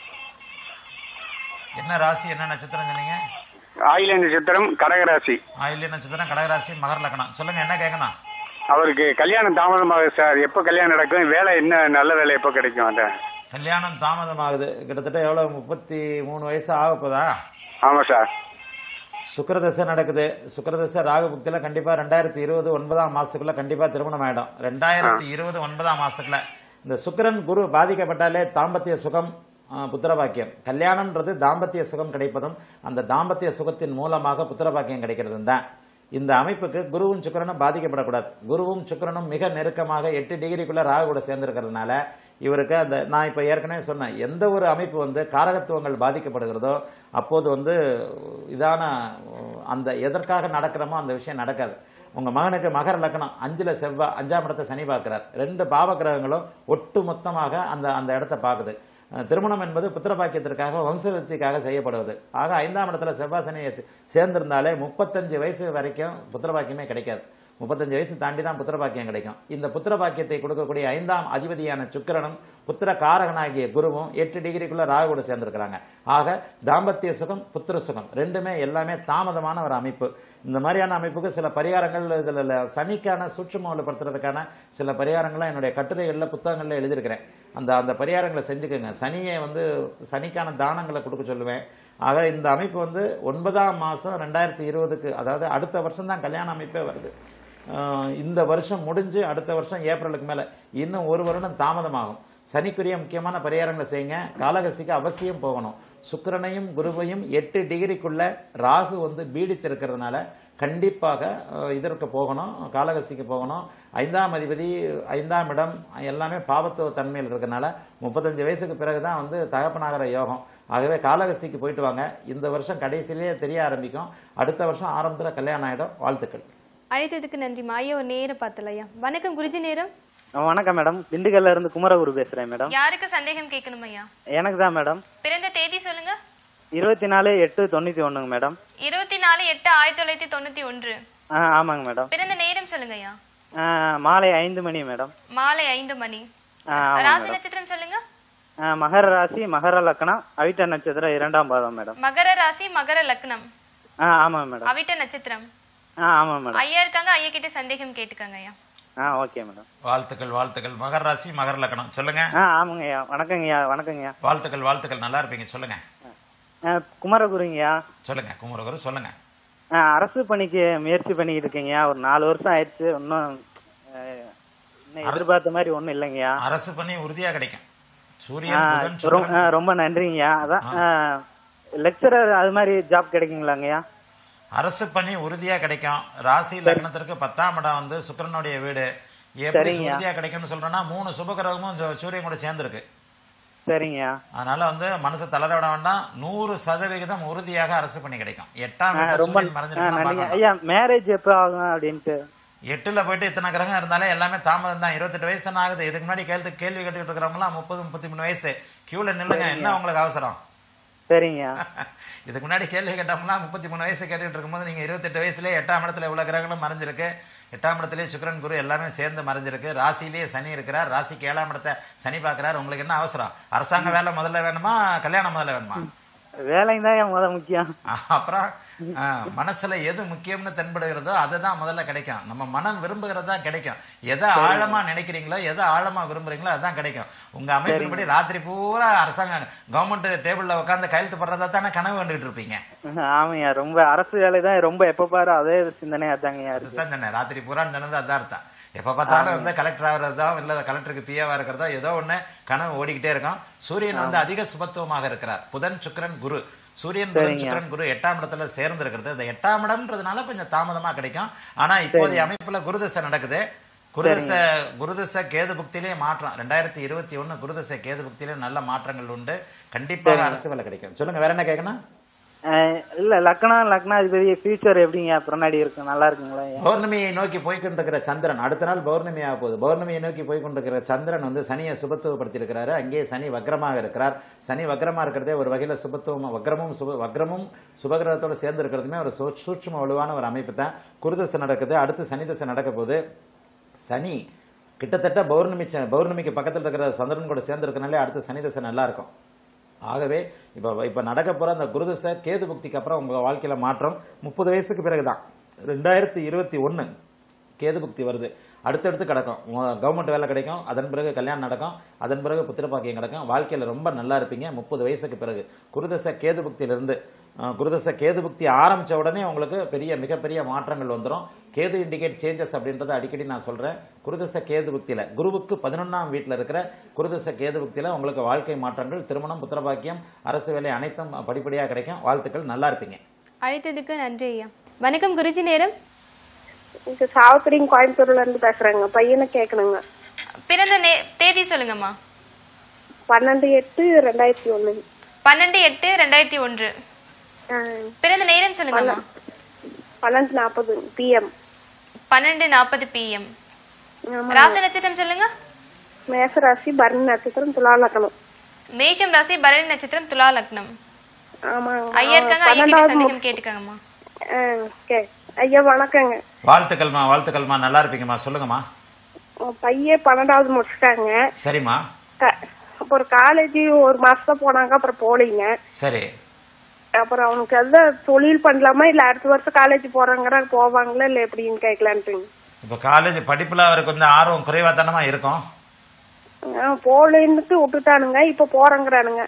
என்ன ராசி என்ன நட்சத்திரம் சொன்னீங்க ஆயில்ய நட்சத்திரம் கடகராசி ஆயில்ய நட்சத்திரம் கடகராசி மகர லக்னம் சொல்லுங்க என்ன கேட்கணும் அவருக்கு கல்யாணம் தாமதமாகுது சார் எப்போ கல்யாணம் நடக்கும் வேலை என்ன நல்ல வேலை எப்போ கிடைக்கும் அந்த கல்யாணம் தாமதமாகுது கிட்டத்தட்ட எவ்வளவு முப்பத்தி மூணு வயசு ஆக போதா ஆமாம் சார் சுக்கிரதசை நடக்குது சுக்கிரதசை ராகு புக்தியில கண்டிப்பா ரெண்டாயிரத்தி இருபது ஒன்பதாம் மாசத்துக்குள்ள கண்டிப்பா திருமணம் ஆயிடும் ரெண்டாயிரத்தி இருபது ஒன்பதாம் மாசத்துக்குள்ள இந்த சுக்கிரன் குரு பாதிக்கப்பட்டாலே தாம்பத்திய சுகம் ஆ, புத்திரபாக்கியம் கல்யாணம்ன்றது தாம்பத்திய சுகம் கிடைப்பதும் அந்த தாம்பத்திய சுகத்தின் மூலமாக புத்திரபாக்கியம் கிடைக்கிறதும் தான் இந்த அமைப்புக்கு குருவும் சுக்கிரனும் பாதிக்கப்படக்கூடாது குருவும் சுக்கிரனும் மிக நெருக்கமாக எட்டு டிகிரிக்குள்ள ராகு கூட சேர்ந்திருக்கிறதுனால இவருக்கு அந்த நான் இப்ப ஏற்கனவே சொன்னேன் எந்த ஒரு அமைப்பு வந்து காரகத்துவங்கள் பாதிக்கப்படுகிறதோ அப்போது வந்து இதான அந்த எதற்காக நடக்கிறோமோ அந்த விஷயம் நடக்காது உங்க மகனுக்கு மகர லக்னம் அஞ்சுல செவ்வாய் அஞ்சாம் இடத்தை சனி பார்க்கிறார் ரெண்டு பாவ கிரகங்களும் ஒட்டு மொத்தமாக அந்த அந்த இடத்தை பார்க்குது அஹ் திருமணம் என்பது புத்திரபாக்கியத்திற்காக வம்சவிருத்திக்காக செய்யப்படுவது ஆக ஐந்தாம் இடத்துல செவ்வாய் சனியை சே- சேர்ந்திருந்தாலே முப்பத்தஞ்சு வயசு வரைக்கும் புத்திரபாக்கியமே கிடைக்காது முப்பத்தஞ்சு வயசு தாண்டி தான் புத்திரபாக்கியம் கிடைக்கும் இந்த புத்திரபாக்கியத்தை கொடுக்கக்கூடிய ஐந்தாம் அதிபதியான சுக்கிரனும் புத்திர காரகனாகிய குருவும் எட்டு டிகிரிக்குள்ள ராகு கூட சேர்ந்திருக்கிறாங்க ஆக தாம்பத்திய சுகம் புத்திர சுகம் ரெண்டுமே எல்லாமே தாமதமான ஒரு அமைப்பு இந்த மாதிரியான அமைப்புக்கு சில பரிகாரங்கள் இதுல சனிக்கான சூட்சுமப்படுத்துறதுக்கான சில பரிகாரங்கள்லாம் என்னுடைய கட்டுரைகளில் புத்தகங்களில் எழுதியிருக்கிறேன் அந்த அந்த பரிகாரங்களை செஞ்சுக்கோங்க சனியை வந்து சனிக்கான தானங்களை கொடுக்க சொல்லுவேன் ஆக இந்த அமைப்பு வந்து ஒன்பதாம் மாதம் ரெண்டாயிரத்தி இருபதுக்கு அதாவது அடுத்த வருஷம் தான் கல்யாண அமைப்பே வருது ஆஹ் இந்த வருஷம் முடிஞ்சு அடுத்த வருஷம் ஏப்ரலுக்கு மேலே இன்னும் ஒரு வருடம் தாமதமாகும் சனிக்குரிய முக்கியமான பரிகாரங்களை செய்யுங்க காலகஸ்திக்கு அவசியம் போகணும் சுக்கிரனையும் குருவையும் எட்டு டிகிரிக்குள்ள ராகு வந்து பீடித்திருக்கிறதுனால கண்டிப்பாக அஹ், இதற்கு போகணும் காலகஸ்திக்கு போகணும் ஐந்தாம் அதிபதி ஐந்தாம் இடம் எல்லாமே பாவத்துவ தன்மையில் இருக்கறனால முப்பத்தஞ்சு வயசுக்கு பிறகு தான் வந்து தகப்பனாகிற யோகம் ஆகவே காலகஸ்திக்கு போயிட்டு வாங்க இந்த வருஷம் கடைசியிலேயே தெரிய ஆரம்பிக்கும் அடுத்த வருஷம் ஆரம்பத்தில் கல்யாணம் ஆகிடும் வாழ்த்துக்கள் அழைத்ததுக்கு நன்றிம்மா ஐயா ஒரு நேரம் பார்த்தல ஐயா வணக்கம் குருஜி நேரம் வணக்கம் மேடம் திண்டுக்கல்ல இருந்து குமரகுரு பேசுறேன் மேடம் யாருக்கு சந்தேகம் கேட்கணும் ஐயா எனக்கு தான் மேடம் பிறந்த தேதி சொல்லுங்க இருபத்தி நாலு எட்டு தொண்ணூத்தி ஒண்ணுங்க மேடம் இருபத்தி நாலு எட்டு ஆயிரத்தி தொள்ளாயிரத்தி தொண்ணூத்தி ஒன்று ஆ ஆமாங்க மேடம் பிறந்த நேரம் சொல்லுங்க ஐயா ஆ, மாலை ஐந்து மணி மேடம் மாலை ஐந்து மணி ஆ, ஆமாங்க ராசி மேடம் நட்சத்திரம் சொல்லுங்க ஆ, மகர ராசி மகர லக்னம் அவிட்ட நட்சத்திரம் இரண்டாம் பாதம் மேடம் மகர ராசி மகர லக்னம் ஆ ஆமாங்க மேடம் அவிட்ட நட்சத்திரம் ஆ ஆமாம் மேடம் ஐயா இருக்காங்க ஐயா கிட்ட சந்தேகம் கேட்டுக்கங்க ஐயா ஆ ஓகே மேடம் வாழ்த்துக்கள் வாழ்த்துக்கள் மகர ராசி மகர லக்னம் சொல்லுங்க ஆ ஆமாங்கய்யா வணக்கங்கய்யா வணக்கங்கய்யா வாழ்த்துக்கள் வாழ்த்துக்கள் நல்லா இருப்பீங்க சொல்லுங்க ஆ, குமரகுருங்கய்யா சொல்லுங்க குமரகுரு சொல்லுங்க ஆ, ஆ, அரசு பணிக்கு முயற்சி பண்ணிக்கிட்டு இருக்கீங்க ஒரு நாலு வருஷம் ஆயிடுச்சு இன்னும் அஹ், இன்னும் எதிர்பார்த்த மாதிரி ஒண்ணும் இல்லைங்கய்யா அரசு பணி உறுதியா கிடைக்கும் ஆ, சூரியன் புதன் ரொ- ஆ, சுக்கிரன் ரொம்ப நன்றிங்கய்யா அதான் லெக்சரர் அது மாதிரி ஜாப் கிடைக்குங்களாங்கய்யா அரசு பணி உறுதியா கிடைக்கும் ராசி லக்னத்திற்கு பத்தாம் இடம் வந்து சுக்கிரனுடைய வீடு எப்படி சரிங்க. உறுதியா கிடைக்கும்னு சொல்றேன்னா மூணு சுபகிரகமும் சு- சூரியன் கூட சேர்ந்துருக்கு சரிங்கய்யா அதனால வந்து மனசை தளர விட வேண்டாம் நூறு சதவிகிதம் உறுதியாக அரசு பணி கிடைக்கும் எட்டாம் ஆ, வீட்டுல ரொம்ப சூரியன் ஆ, மறைஞ்சிருக்குன்னா நன்றிங்க பார்க்கலாம். ஐயா மேரேஜ் எப்போ ஆகும் அப்படின்ட்டு எட்டுல போயிட்டு இத்தனை கிரகம் இருந்தாலே எல்லாமே தாமதம் தான் இருபத்தெட்டு வயசு தானே ஆகுது இதுக்கு முன்னாடி கேள்வி கேள்வி கேட்டுக்கிட்டு இருக்கிறவங்களாம் முப்பது முப்பத்தி மூணு வயசு கியூல நில்லுங்க என்ன உங்களுக்கு அவசரம் சரிங்கய்யா இதுக்கு முன்னாடி கேள்வி கேட்டோம்னா முப்பத்தி மூணு வயசு கேட்டுட்டு இருக்கும்போது நீங்க இருபத்தெட்டு வயசுலயே எட்டாம் இடத்துல இவ்வளவு கிரகங்களும் மறைஞ்சிருக்கு எட்டாம் இடத்துலயே சுக்கிரன் குரு எல்லாமே சேர்ந்து மறைஞ்சிருக்கு ராசியிலேயே சனி இருக்கிறார் ராசிக்கு ஏழாம் இடத்தை சனி பார்க்கிறார் உங்களுக்கு என்ன அவசரம் அரசாங்க வேலை முதல்ல வேணுமா கல்யாணம் முதல்ல வேணுமா வேலைங்க தான் முத முக்கியம் அப்புறம் ஆ, மனசுல எது முக்கியம்னு தென்படுகிறதோ அதுதான் முதல்ல கிடைக்கும் நம்ம மனம் விரும்புகிறது தான் கிடைக்கும் எதை ஆழமா நினைக்கிறீங்களோ எதை ஆழமா விரும்புறீங்களோ அதுதான் கிடைக்கும் உங்க அமைப்பின்படி ராத்திரி பூரா அரசாங்கம் கவர்மெண்ட் டேபிள்ல உட்காந்து கையெழுத்து போடுறதா தானே கனவு கண்டுகிட்டு இருப்பீங்க ஆமாய்யா ரொம்ப அரசு வேலை தான் ரொம்ப எப்ப பாரு அதே சிந்தனையா தாங்கய்யா இருக்கு அதுதான் சொன்னேன் ராத்திரி பூரா நடந்து அதான் அர்த்தம் எப்ப பார்த்தாலும் வந்து கலெக்டர் ஆகிறதோ இல்ல கலெக்டருக்கு பிஏவா இருக்கிறதோ ஏதோ ஒண்ணு கனவு ஓடிக்கிட்டே இருக்கும் சூரியன் வந்து அதிக சுபத்துவமாக இருக்கிறார் புதன் சுக்கிரன் குரு சூரியன் புதன் சுக்கிரன் குரு எட்டாம் இடத்துல சேர்ந்து இருக்கிறது இந்த எட்டாம் இடம்ன்றதுனால கொஞ்சம் தாமதமா கிடைக்கும் ஆனா இப்போதைய அமைப்புல குருதசை நடக்குது குருதசை குருதசை கேது புக்தியிலே மாற்றம் ரெண்டாயிரத்தி இருபத்தி ஒண்ணு குருதசை கேது புக்தியிலே நல்ல மாற்றங்கள் உண்டு கண்டிப்பாக அரசு வேலை கிடைக்கும் சொல்லுங்க வேற என்ன கேட்கணும் அஹ் இல்ல லக்னா லக்னாதிபதி ஃபியூச்சர் எப்படிங்க பின்னாடி இருக்கு நல்லா இருக்குங்களா ஐயா? பௌர்ணமியை நோக்கி போய்கொண்டிருக்கிற சந்திரன் அடுத்த நாள் பௌர்ணமி ஆக போகுது பௌர்ணமியை நோக்கி போய்கொண்டிருக்கிற சந்திரன் வந்து சனியை சுபத்துவப்படுத்தியிருக்கிறாரு அங்கேயே சனி வக்ரமாக இருக்கிறார் சனி வக்ரமா இருக்கிறதே ஒரு வகையில சுபத்துவம் வக்ரமும் சுப வக்ரமும் சுபகிரகத்தோட சேர்ந்து இருக்கிறதுமே ஒரு சூ- சூட்சும வலுவான ஒரு அமைப்பு தான் குருதசை நடக்குது அடுத்து சனி தசை நடக்க போகுது சனி கிட்டத்தட்ட பௌர்ணமி ச- பௌர்ணமிக்கு பக்கத்தில் இருக்கிற சந்திரன் கூட சேர்ந்து இருக்கனாலே அடுத்து சனி தசை நல்லா இருக்கும் ஆகவே இப்போ இப்போ நடக்க போகிற அந்த குருதசை கேது புக்திக்கு அப்புறம் உங்கள் வாழ்க்கையில் மாற்றம் முப்பது வயசுக்கு பிறகு தான் ரெண்டாயிரத்தி இருபத்தி ஒன்று கேது புக்தி வருது அடுத்தடுத்து கிடக்கும் கவர்மெண்ட் வேலை கிடைக்கும் அதன் பிறகு கல்யாணம் நடக்கும் அதன் பிறகு புத்திரப்பாக்கியம் கிடக்கும் வாழ்க்கையில் ரொம்ப நல்லா இருப்பீங்க முப்பது வயசுக்கு பிறகு குருதசை கேது புக்தியிலிருந்து அஹ், குருதசை கேது புக்தி ஆரம்பித்த உடனே உங்களுக்கு பெரிய மிகப்பெரிய மாற்றங்கள் வந்துடும் கேது இண்டிகேட் சேஞ்சஸ் அப்படின்றத அடிக்கடி நான் சொல்கிறேன் குருதசை கேது புக்தியில் குருவுக்கு பதினொன்றாம் வீட்டில் இருக்கிற குருதசை கேது புக்தியில் உங்களுக்கு வாழ்க்கை மாற்றங்கள் திருமணம் புத்திரபாக்கியம் அரசு வேலை அனைத்தும் படிப்படியாக கிடைக்கும் வாழ்த்துக்கள் நல்லா இருப்பீங்க அழைத்ததுக்கு நன்றி ஐயா வணக்கம் குருஜி நேரம் இது சாவித்திரிங்க கோயம்புத்தூர்ல இருந்து பேசுறேங்க பையனை கேட்கணுங்க பிறந்த நே தேதி சொல்லுங்கம்மா பன்னெண்டு எட்டு ரெண்டாயிரத்தி ஒண்ணு பன்னெண்டு எட்டு ரெண்டாயிரத்தி ஒன்று பிறந்த நேரம் சொல்லுங்கம்மா பன்னெண்டு நாற்பது பிஎம் பன்னெண்டு நாற்பது பிஎம் ராசி நட்சத்திரம் சொல்லுங்க மேசராசி பரணி நட்சத்திரம் துலா லக்கணம் மேஷம் ராசி பரணி நட்சத்திரம் துலா லக்னம் ஆமாங்க ஐயா இருக்காங்க ஐயா கிட்ட பன்னெண்டாவது சந்தேகம் கேட்டுக்கங்கம்மா ஆ, ஓகே ஐயா வணக்கங்க வாழ்த்துக்கள்மா வாழ்த்துக்கள்மா நல்லா இருப்பீங்கம்மா சொல்லுங்கம்மா உன் பையன் பன்னெண்டாவது முடிச்சிட்டாங்க சரிம்மா க- அப்புறம் காலேஜ் ஒரு மாசம் போனாங்க அப்புறம் போலீங்க சரி அப்புறம் அவனுக்கு எதாவது தொழில் பண்ணலாமா இல்ல அடுத்த வருஷம் காலேஜ் போறாங்கன்னா போவாங்களா இல்ல எப்படின்னு கேட்கலான்ட்டுங்க இப்போ காலேஜ் படிப்புல அவருக்கு கொஞ்சம் ஆர்வம் குறைவாத்தனமா இருக்கும் ஆ, போலேன்னுட்டு விட்டுட்டானுங்க இப்ப போறேங்கிறானுங்க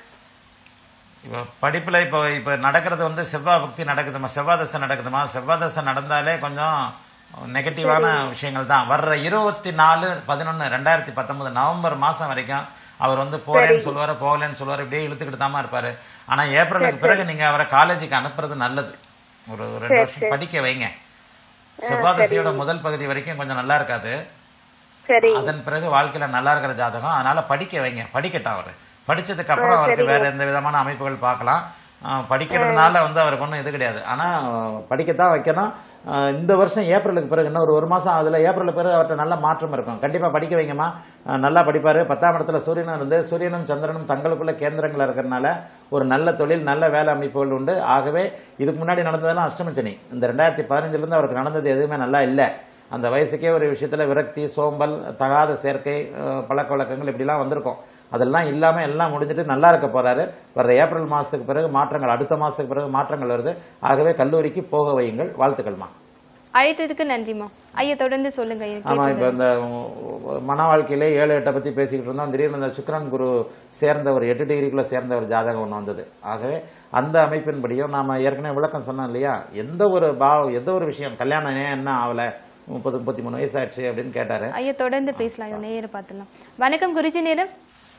இப்போ படிப்புல இப்போ இப்போ நடக்கிறது வந்து செவ்வாய் பக்தி நடக்குதுமா செவ்வாய் தசை நடக்குதுமா செவ்வாய் தசை நடந்தாலே கொஞ்சம் நெகட்டிவான விஷயங்கள் தான் வர்ற இருபத்தி நாலு பதினொன்று ரெண்டாயிரத்தி பத்தொன்பது நவம்பர் மாசம் வரைக்கும் அவர் வந்து போறேன்னு சொல்லுவாரு போகலன்னு சொல்லுவாரு இப்படியே இழுத்துக்கிட்டு தாமா இருப்பாரு ஆனா ஏப்ரலுக்கு பிறகு நீங்க அவரை காலேஜுக்கு அனுப்புறது நல்லது ஒரு ஒரு ரெண்டு வருஷம் படிக்க வைங்க செவ்வாய் தசையோட முதல் பகுதி வரைக்கும் கொஞ்சம் நல்லா இருக்காது சரி அதன் பிறகு வாழ்க்கையில நல்லா இருக்கிற ஜாதகம் அதனால படிக்க வைங்க படிக்கட்டும் அவரு படிச்சதுக்கு அப்புறம் அவருக்கு வேற எந்த விதமான அமைப்புகள் பார்க்கலாம் அஹ் படிக்கிறதுனால வந்து அவருக்கு ஒன்றும் இது கிடையாது ஆனா அஹ் படிக்கத்தான் வைக்கணும் அஹ் இந்த வருஷம் ஏப்ரலுக்கு பிறகு இன்னும் ஒரு ஒரு மாசம் அதுல ஏப்ரலுக்கு பிறகு அவர்கிட்ட நல்ல மாற்றம் இருக்கும் கண்டிப்பா படிக்க வைங்கம்மா அஹ் நல்லா படிப்பாரு பத்தாம் இடத்துல சூரியனும் இருந்து சூரியனும் சந்திரனும் தங்களுக்குள்ள கேந்திரங்கள் இருக்கிறதுனால ஒரு நல்ல தொழில் நல்ல வேலை அமைப்புகள் உண்டு ஆகவே இதுக்கு முன்னாடி நடந்ததெல்லாம் அஷ்டமச்சனி இந்த ரெண்டாயிரத்தி பதினஞ்சுல இருந்து அவருக்கு நடந்தது எதுவுமே நல்லா இல்லை அந்த வயசுக்கே ஒரு விஷயத்துல விரக்தி சோம்பல் தகாத சேர்க்கை அஹ், பழக்க வழக்கங்கள் இப்படிலாம் வந்திருக்கும் அதெல்லாம் இல்லாம எல்லாம் முடிஞ்சிட்டு நல்லா இருக்க போறாரு வர்ற ஏப்ரல் மாசத்துக்கு பிறகு மாற்றங்கள் அடுத்த மாசத்துக்கு பிறகு மாற்றங்கள் வருது ஆகவே கல்லூரிக்கு போக வையுங்கள் வாழ்த்துக்கள்மா அழைத்ததுக்கு நன்றிம்மா ஐயா தொடர்ந்து சொல்லுங்க ஐயா ஆமா கேட்டுட்டு இப்ப இந்த உ- மன வாழ்க்கையிலே ஏழு எட்டை பத்தி பேசிக்கிட்டு இருந்தோம் திடீர்னு இந்த சுக்கிரன் குரு சேர்ந்த ஒரு எட்டு டிகிரிக்குள்ள சேர்ந்த ஒரு ஜாதகம் ஒன்று வந்தது ஆகவே அந்த அமைப்பின்படியும் நாம ஏற்கனவே விளக்கம் சொன்னோம் இல்லையா எந்த ஒரு பாவம் எந்த ஒரு விஷயம் கல்யாணம் ஏன் என்ன ஆகல முப்பது முப்பத்தி மூணு வயசாச்சு அப்படின்னு கேட்டாரு ஐயா தொடர்ந்து பேசலாம் ஐயா நேர பார்த்துலாம் வணக்கம் குருஜி நேரம்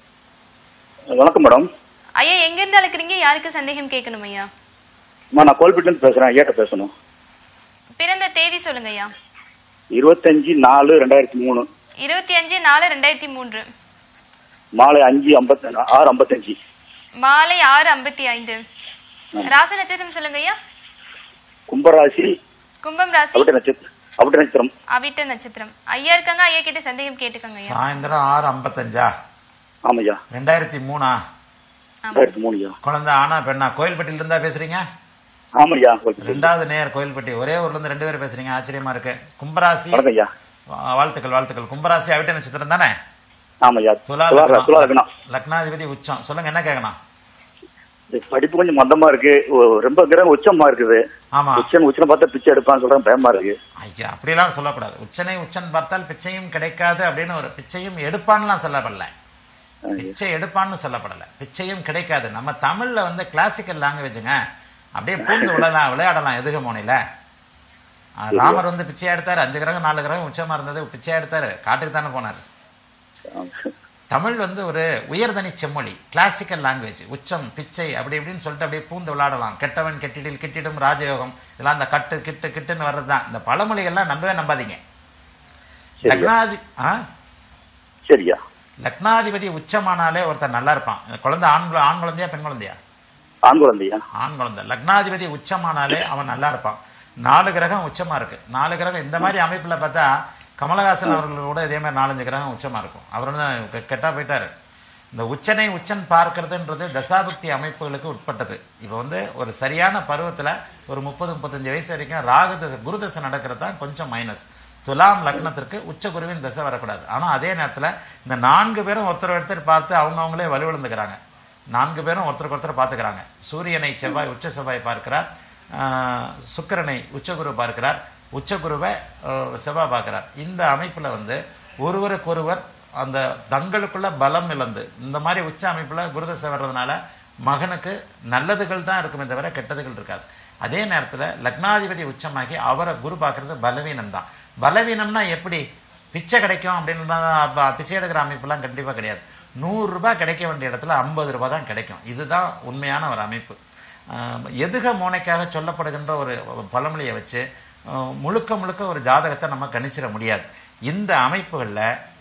வணக்கம் மேடம் ஐயா எங்க இருந்து அழைக்கிறீங்க யாருக்கு சந்தேகம் கேட்கணும் ஐயா அம்மா நான் கோல்பேட்டிலேருந்து பேசுறேன் ஐயாட்ட பேசணும் பிறந்த தேதி சொல்லுங்க ஐயா இருபத்தஞ்சு நாலு ரெண்டாயிரத்தி மூணு இருபத்தி அஞ்சு நாலு ரெண்டாயிரத்தி மூன்று மாலை அஞ்சு ஐம்பத்தி ஆறு ஐம்பத்தஞ்சு மாலை ஆறு ஐம்பத்தி ஐந்து ராசி நட்சத்திரம் சொல்லுங்க ஐயா கும்பராசி கும்பம் ராசி அவிட்ட நட்சத்திரம் அவிட்ட நட்சத்திரம் அவிட்ட நட்சத்திரம் ஐயா இருக்காங்க ஐயா கிட்ட சந்தேகம் கேட்டுக்கோங்க ஐயா சாயந்தரம் ஆறு ஐம்பத்தஞ்சா ஆமாய்யா ரெண்டாயிரத்தி மூணா ரெண்டாயிரத்தி மூணுயா குழந்தை ஆனா பெண்ணா கோயில்பட்டியில இருந்தா பேசுறீங்க ஆமாய்யா ரெண்டாவது நேர் கோயில்பட்டி ஒரே ஊர்ல இருந்து ரெண்டு பேரும் பேசுறீங்க ஆச்சரியமா இருக்கு கும்பராசி வணக்கம் ஐயா வா- வாழ்த்துக்கள் வாழ்த்துக்கள் கும்பராசி அவிட்ட நட்சத்திரம் தானே ஆமாய்யா துலா துலா லக்னம். துலா லக்னம் லக்னாதிபதி உச்சம் சொல்லுங்க என்ன கேட்கணும் இது படிப்பு கொஞ்சம் மந்தமா இருக்கு ஒ- ரொம்ப கிரகம் உச்சமா இருக்குது ஆமா. உச்சம் உச்சம் பார்த்தா பிச்சை எடுப்பான்னு சொல்றேன் பயமா இருக்கு ஐயா அப்படிலாம் சொல்லக்கூடாது உச்சனை உச்சன் பார்த்தால் பிச்சையும் கிடைக்காது அப்படின்னு ஒரு பிச்சையும் எடுப்பான்லாம் சொல்லப்படல பிச்சை எடுப்பான்னு சொல்லப்படல பிச்சையும் கிடைக்காது நம்ம தமிழ்ல வந்து கிளாசிக்கல் லாங்குவேஜுங்க அப்படியே பூந்து விடலாம் விளையாடலாம் எதுக மோனில ராமர் வந்து பிச்சை எடுத்தாரு அஞ்சு கிரகம் நாலு கிரகம் உச்சமா இருந்தது பிச்சை எடுத்தாரு காட்டுக்கு தானே போனாரு தமிழ் வந்து ஒரு உயர்தனி செம்மொழி கிளாசிக்கல் லாங்குவேஜ் உச்சம் பிச்சை அப்படி இப்படின்னு சொல்லிட்டு அப்படியே பூந்து விளையாடலாம் கெட்டவன் கெட்டிடில் கிட்டிடும் ராஜயோகம் இதெல்லாம் அந்த கட்டு கிட்டு கிட்டுன்னு வர்றது தான் இந்த பழமொழிகள்லாம் நம்பவே நம்பாதீங்க லக்னாதி ஆ சரியா லக்னாதிபதி உச்சமானாலே ஒருத்தர் நல்லா இருப்பான் இந்த குழந்தை ஆண் குழ- ஆண் குழந்தையா பெண் குழந்தையா ஆண் குழந்தையா ஆண் குழந்தை லக்னாதிபதி உச்சமானாலே அவன் நல்லா இருப்பான் நாலு கிரகம் உச்சமா இருக்கு நாலு கிரகம் இந்த மாதிரி அமைப்புல பார்த்தா கமலஹாசன் அவர்கள் கூட இதே மாதிரி நாலஞ்சு கிரகம் உச்சமா இருக்கும் அவர் வந்து கெ- கெட்டா போயிட்டாரு இந்த உச்சனை உச்சன் பார்க்கறதுன்றது தசாபக்தி அமைப்புகளுக்கு உட்பட்டது இப்போ வந்து ஒரு சரியான பருவத்துல ஒரு முப்பது முப்பத்தஞ்சு வயசு வரைக்கும் ராகு தசை குரு தசை நடக்கிறது தான் கொஞ்சம் மைனஸ் துலாம் லக்னத்திற்கு உச்ச குருவின் தசை வரக்கூடாது ஆனா அதே நேரத்துல இந்த நான்கு பேரும் ஒருத்தர் ஒருத்தர் பார்த்து அவங்க அவங்களே வலுவிழந்துக்கிறாங்க நான்கு பேரும் ஒருத்தருக்கு ஒருத்தர் பார்த்துக்கிறாங்க சூரியனை செவ்வாய் உச்ச செவ்வாய் பார்க்கிறார் ஆஹ் சுக்கிரனை உச்சகுரு பார்க்கிறார் உச்சகுருவை ஆஹ் செவ்வாய் பார்க்கிறார் இந்த அமைப்புல வந்து ஒருவருக்கொருவர் அந்த தங்களுக்குள்ள பலம் இழந்து இந்த மாதிரி உச்ச அமைப்புல குருதசை வர்றதுனால மகனுக்கு நல்லதுகள் தான் இருக்குமே தவிர கெட்டதுகள் இருக்காது அதே நேரத்துல லக்னாதிபதி உச்சமாகி அவரை குரு பார்க்கறது பலவீனம் தான் பலவீனம்னா எப்படி பிச்சை கிடைக்கும் அப்படின்னு அப்ப பிச்சை எடுக்கிற அமைப்புலாம் கண்டிப்பா கிடையாது நூறு ரூபாய் கிடைக்க வேண்டிய இடத்துல ஐம்பது ரூபாய் தான் கிடைக்கும் இதுதான் உண்மையான ஒரு அமைப்பு ஆஹ் எதுக மோனைக்காக சொல்லப்படுகின்ற ஒரு பழமொழியை வச்சு ஆஹ் முழுக்க முழுக்க ஒரு ஜாதகத்தை நம்ம கணிச்சிட முடியாது இந்த அமைப்புகளில்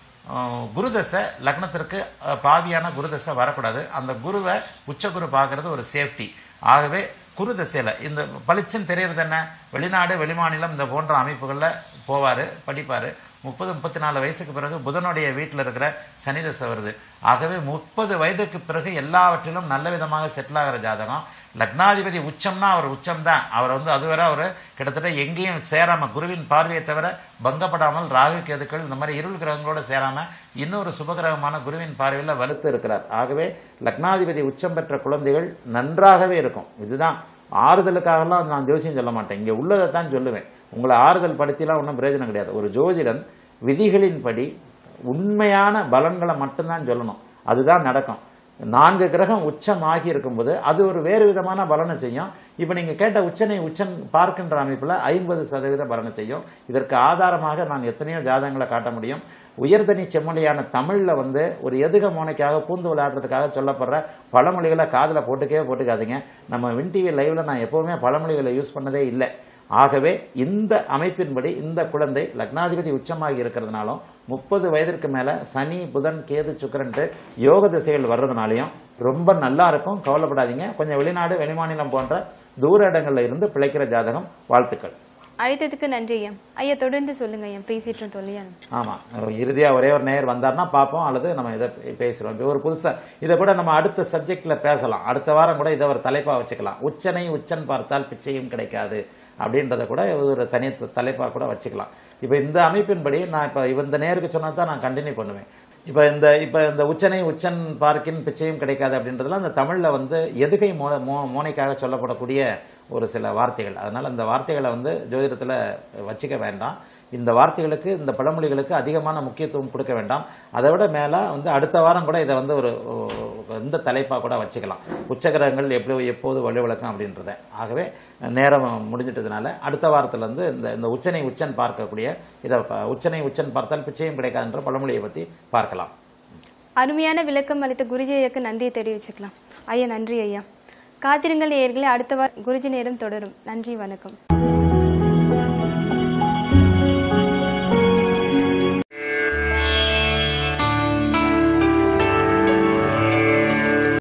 குருதசை லக்னத்திற்கு ஆஹ் பாவியான குருதசை வரக்கூடாது அந்த குருவை உச்சகுரு பார்க்கறது ஒரு சேஃப்டி ஆகவே குரு தசையில இந்த பளிச்சுன்னு தெரியறது என்ன வெளிநாடு வெளிமாநிலம் இந்த போன்ற அமைப்புகளில் போவாரு படிப்பாரு முப்பது முப்பத்தி நாலு வயசுக்கு பிறகு புதனுடைய வீட்டில் இருக்கிற சனி தசை வருது ஆகவே முப்பது வயதுக்கு பிறகு எல்லாவற்றிலும் நல்ல விதமாக செட்டில் ஆகிற ஜாதகம் லக்னாதிபதி உச்சம்னா அவர் உச்சம் தான் அவர் வந்து அதுவரை அவர் கிட்டத்தட்ட எங்கேயும் சேராம குருவின் பார்வையை தவிர பங்கப்படாமல் ராகு கேதுக்கள் இந்த மாதிரி இருள் கிரகங்களோட சேராம இன்னொரு சுபகிரகமான குருவின் பார்வையில் வலுத்து இருக்கிறார் ஆகவே லக்னாதிபதி உச்சம் பெற்ற குழந்தைகள் நன்றாகவே இருக்கும் இதுதான் ஆறுதலுக்காகலாம் நான் ஜோசியம் சொல்ல மாட்டேன் இங்கே உள்ளதை தான் சொல்லுவேன் உங்களை ஆறுதல் படுத்திலாம் ஒன்றும் பிரயோஜனம் கிடையாது ஒரு ஜோதிடன் விதிகளின்படி உண்மையான பலன்களை மட்டும்தான் சொல்லணும் அதுதான் நடக்கும் நான்கு கிரகம் உச்சமாகி இருக்கும்போது அது ஒரு வேறு விதமான பலனை செய்யும் இப்போ நீங்க கேட்ட உச்சனை உச்சன் பார்க்கின்ற அமைப்புல ஐம்பது சதவீத பலனை செய்யும் இதற்கு ஆதாரமாக நான் எத்தனையோ ஜாதகங்களை காட்ட முடியும் உயர்தனி செம்மொழியான தமிழ்ல வந்து ஒரு எதுக மோனைக்காக பூந்து விளையாடுறதுக்காக சொல்லப்படுற பழமொழிகளை காதுல போட்டுக்கவே போட்டுக்காதீங்க நம்ம வின் டிவி லைவ்ல நான் எப்பவுமே பழமொழிகளை யூஸ் பண்ணதே இல்லை ஆகவே இந்த அமைப்பின்படி இந்த குழந்தை லக்னாதிபதி உச்சமாகி இருக்கிறதுனாலும் முப்பது வயதிற்கு மேல சனி புதன் கேது சுக்கரன்ட்டு யோக திசைகள் வர்றதுனாலையும் ரொம்ப நல்லா இருக்கும் கவலைப்படாதீங்க கொஞ்சம் வெளிநாடு வெளிமாநிலம் போன்ற தூர இடங்கள்ல இருந்து பிழைக்கிற ஜாதகம் வாழ்த்துக்கள் அழைத்ததுக்கு நன்றி ஐயா ஐயா தொடர்ந்து சொல்லுங்க ஐயா பேசிட்டு தொல்லையா ஆமா இறுதியா ஒரே ஒரு நேயர் வந்தார்னா பார்ப்போம் அல்லது நம்ம இதை பேசுறோம் இப்போ ஒரு புதுசா இதை கூட நம்ம அடுத்த சப்ஜெக்ட்ல பேசலாம் அடுத்த வாரம் கூட இதை ஒரு தலைப்பா வச்சுக்கலாம் உச்சனை உச்சன் பார்த்தால் பிச்சையும் கிடைக்காது அப்படின்றத கூட ஒரு தனி தலைப்பா கூட வச்சுக்கலாம் இப்போ இந்த அமைப்பின்படி நான் இப்போ இந்த நேருக்கு சொன்னது தான் நான் கண்டினியூ பண்ணுவேன் இப்போ இந்த இப்போ இந்த உச்சனை உச்சன் பார்க்கின் பிச்சையும் கிடைக்காது அப்படின்றதுலாம் அந்த தமிழில் வந்து எதுகை மோ மோ மோனைக்காக சொல்லப்படக்கூடிய ஒரு சில வார்த்தைகள் அதனால் இந்த வார்த்தைகளை வந்து ஜோதிடத்தில் வச்சுக்க வேண்டாம் இந்த வார்த்தைகளுக்கு இந்த பழமொழிகளுக்கு அதிகமான முக்கியத்துவம் கொடுக்க வேண்டாம் அதை விட மேலே வந்து அடுத்த வாரம் கூட இதை வந்து ஒரு ஒரு இந்த தலைப்பாக கூட வச்சுக்கலாம் உச்சகிரகங்கள் எப்படி எப்போது வலுவிளக்கம் அப்படின்றத ஆகவே நேரம் முடிஞ்சிட்டதுனால அடுத்த வாரத்துல இருந்து இந்த இந்த உச்சனை உச்சன் பார்க்கக்கூடிய இதை ப- உச்சனை உச்சன் பார்த்தால் பிச்சையும் கிடைக்காதுன்ற பழமொழியை பற்றி பார்க்கலாம் அருமையான விளக்கம் அளித்த குருஜி ஐயாக்கு நன்றியை தெரிவிச்சுக்கலாம் ஐயா நன்றி ஐயா காத்திருங்கள் நேயர்களே அடுத்த வாரம் குருஜி நேரம் தொடரும் நன்றி வணக்கம்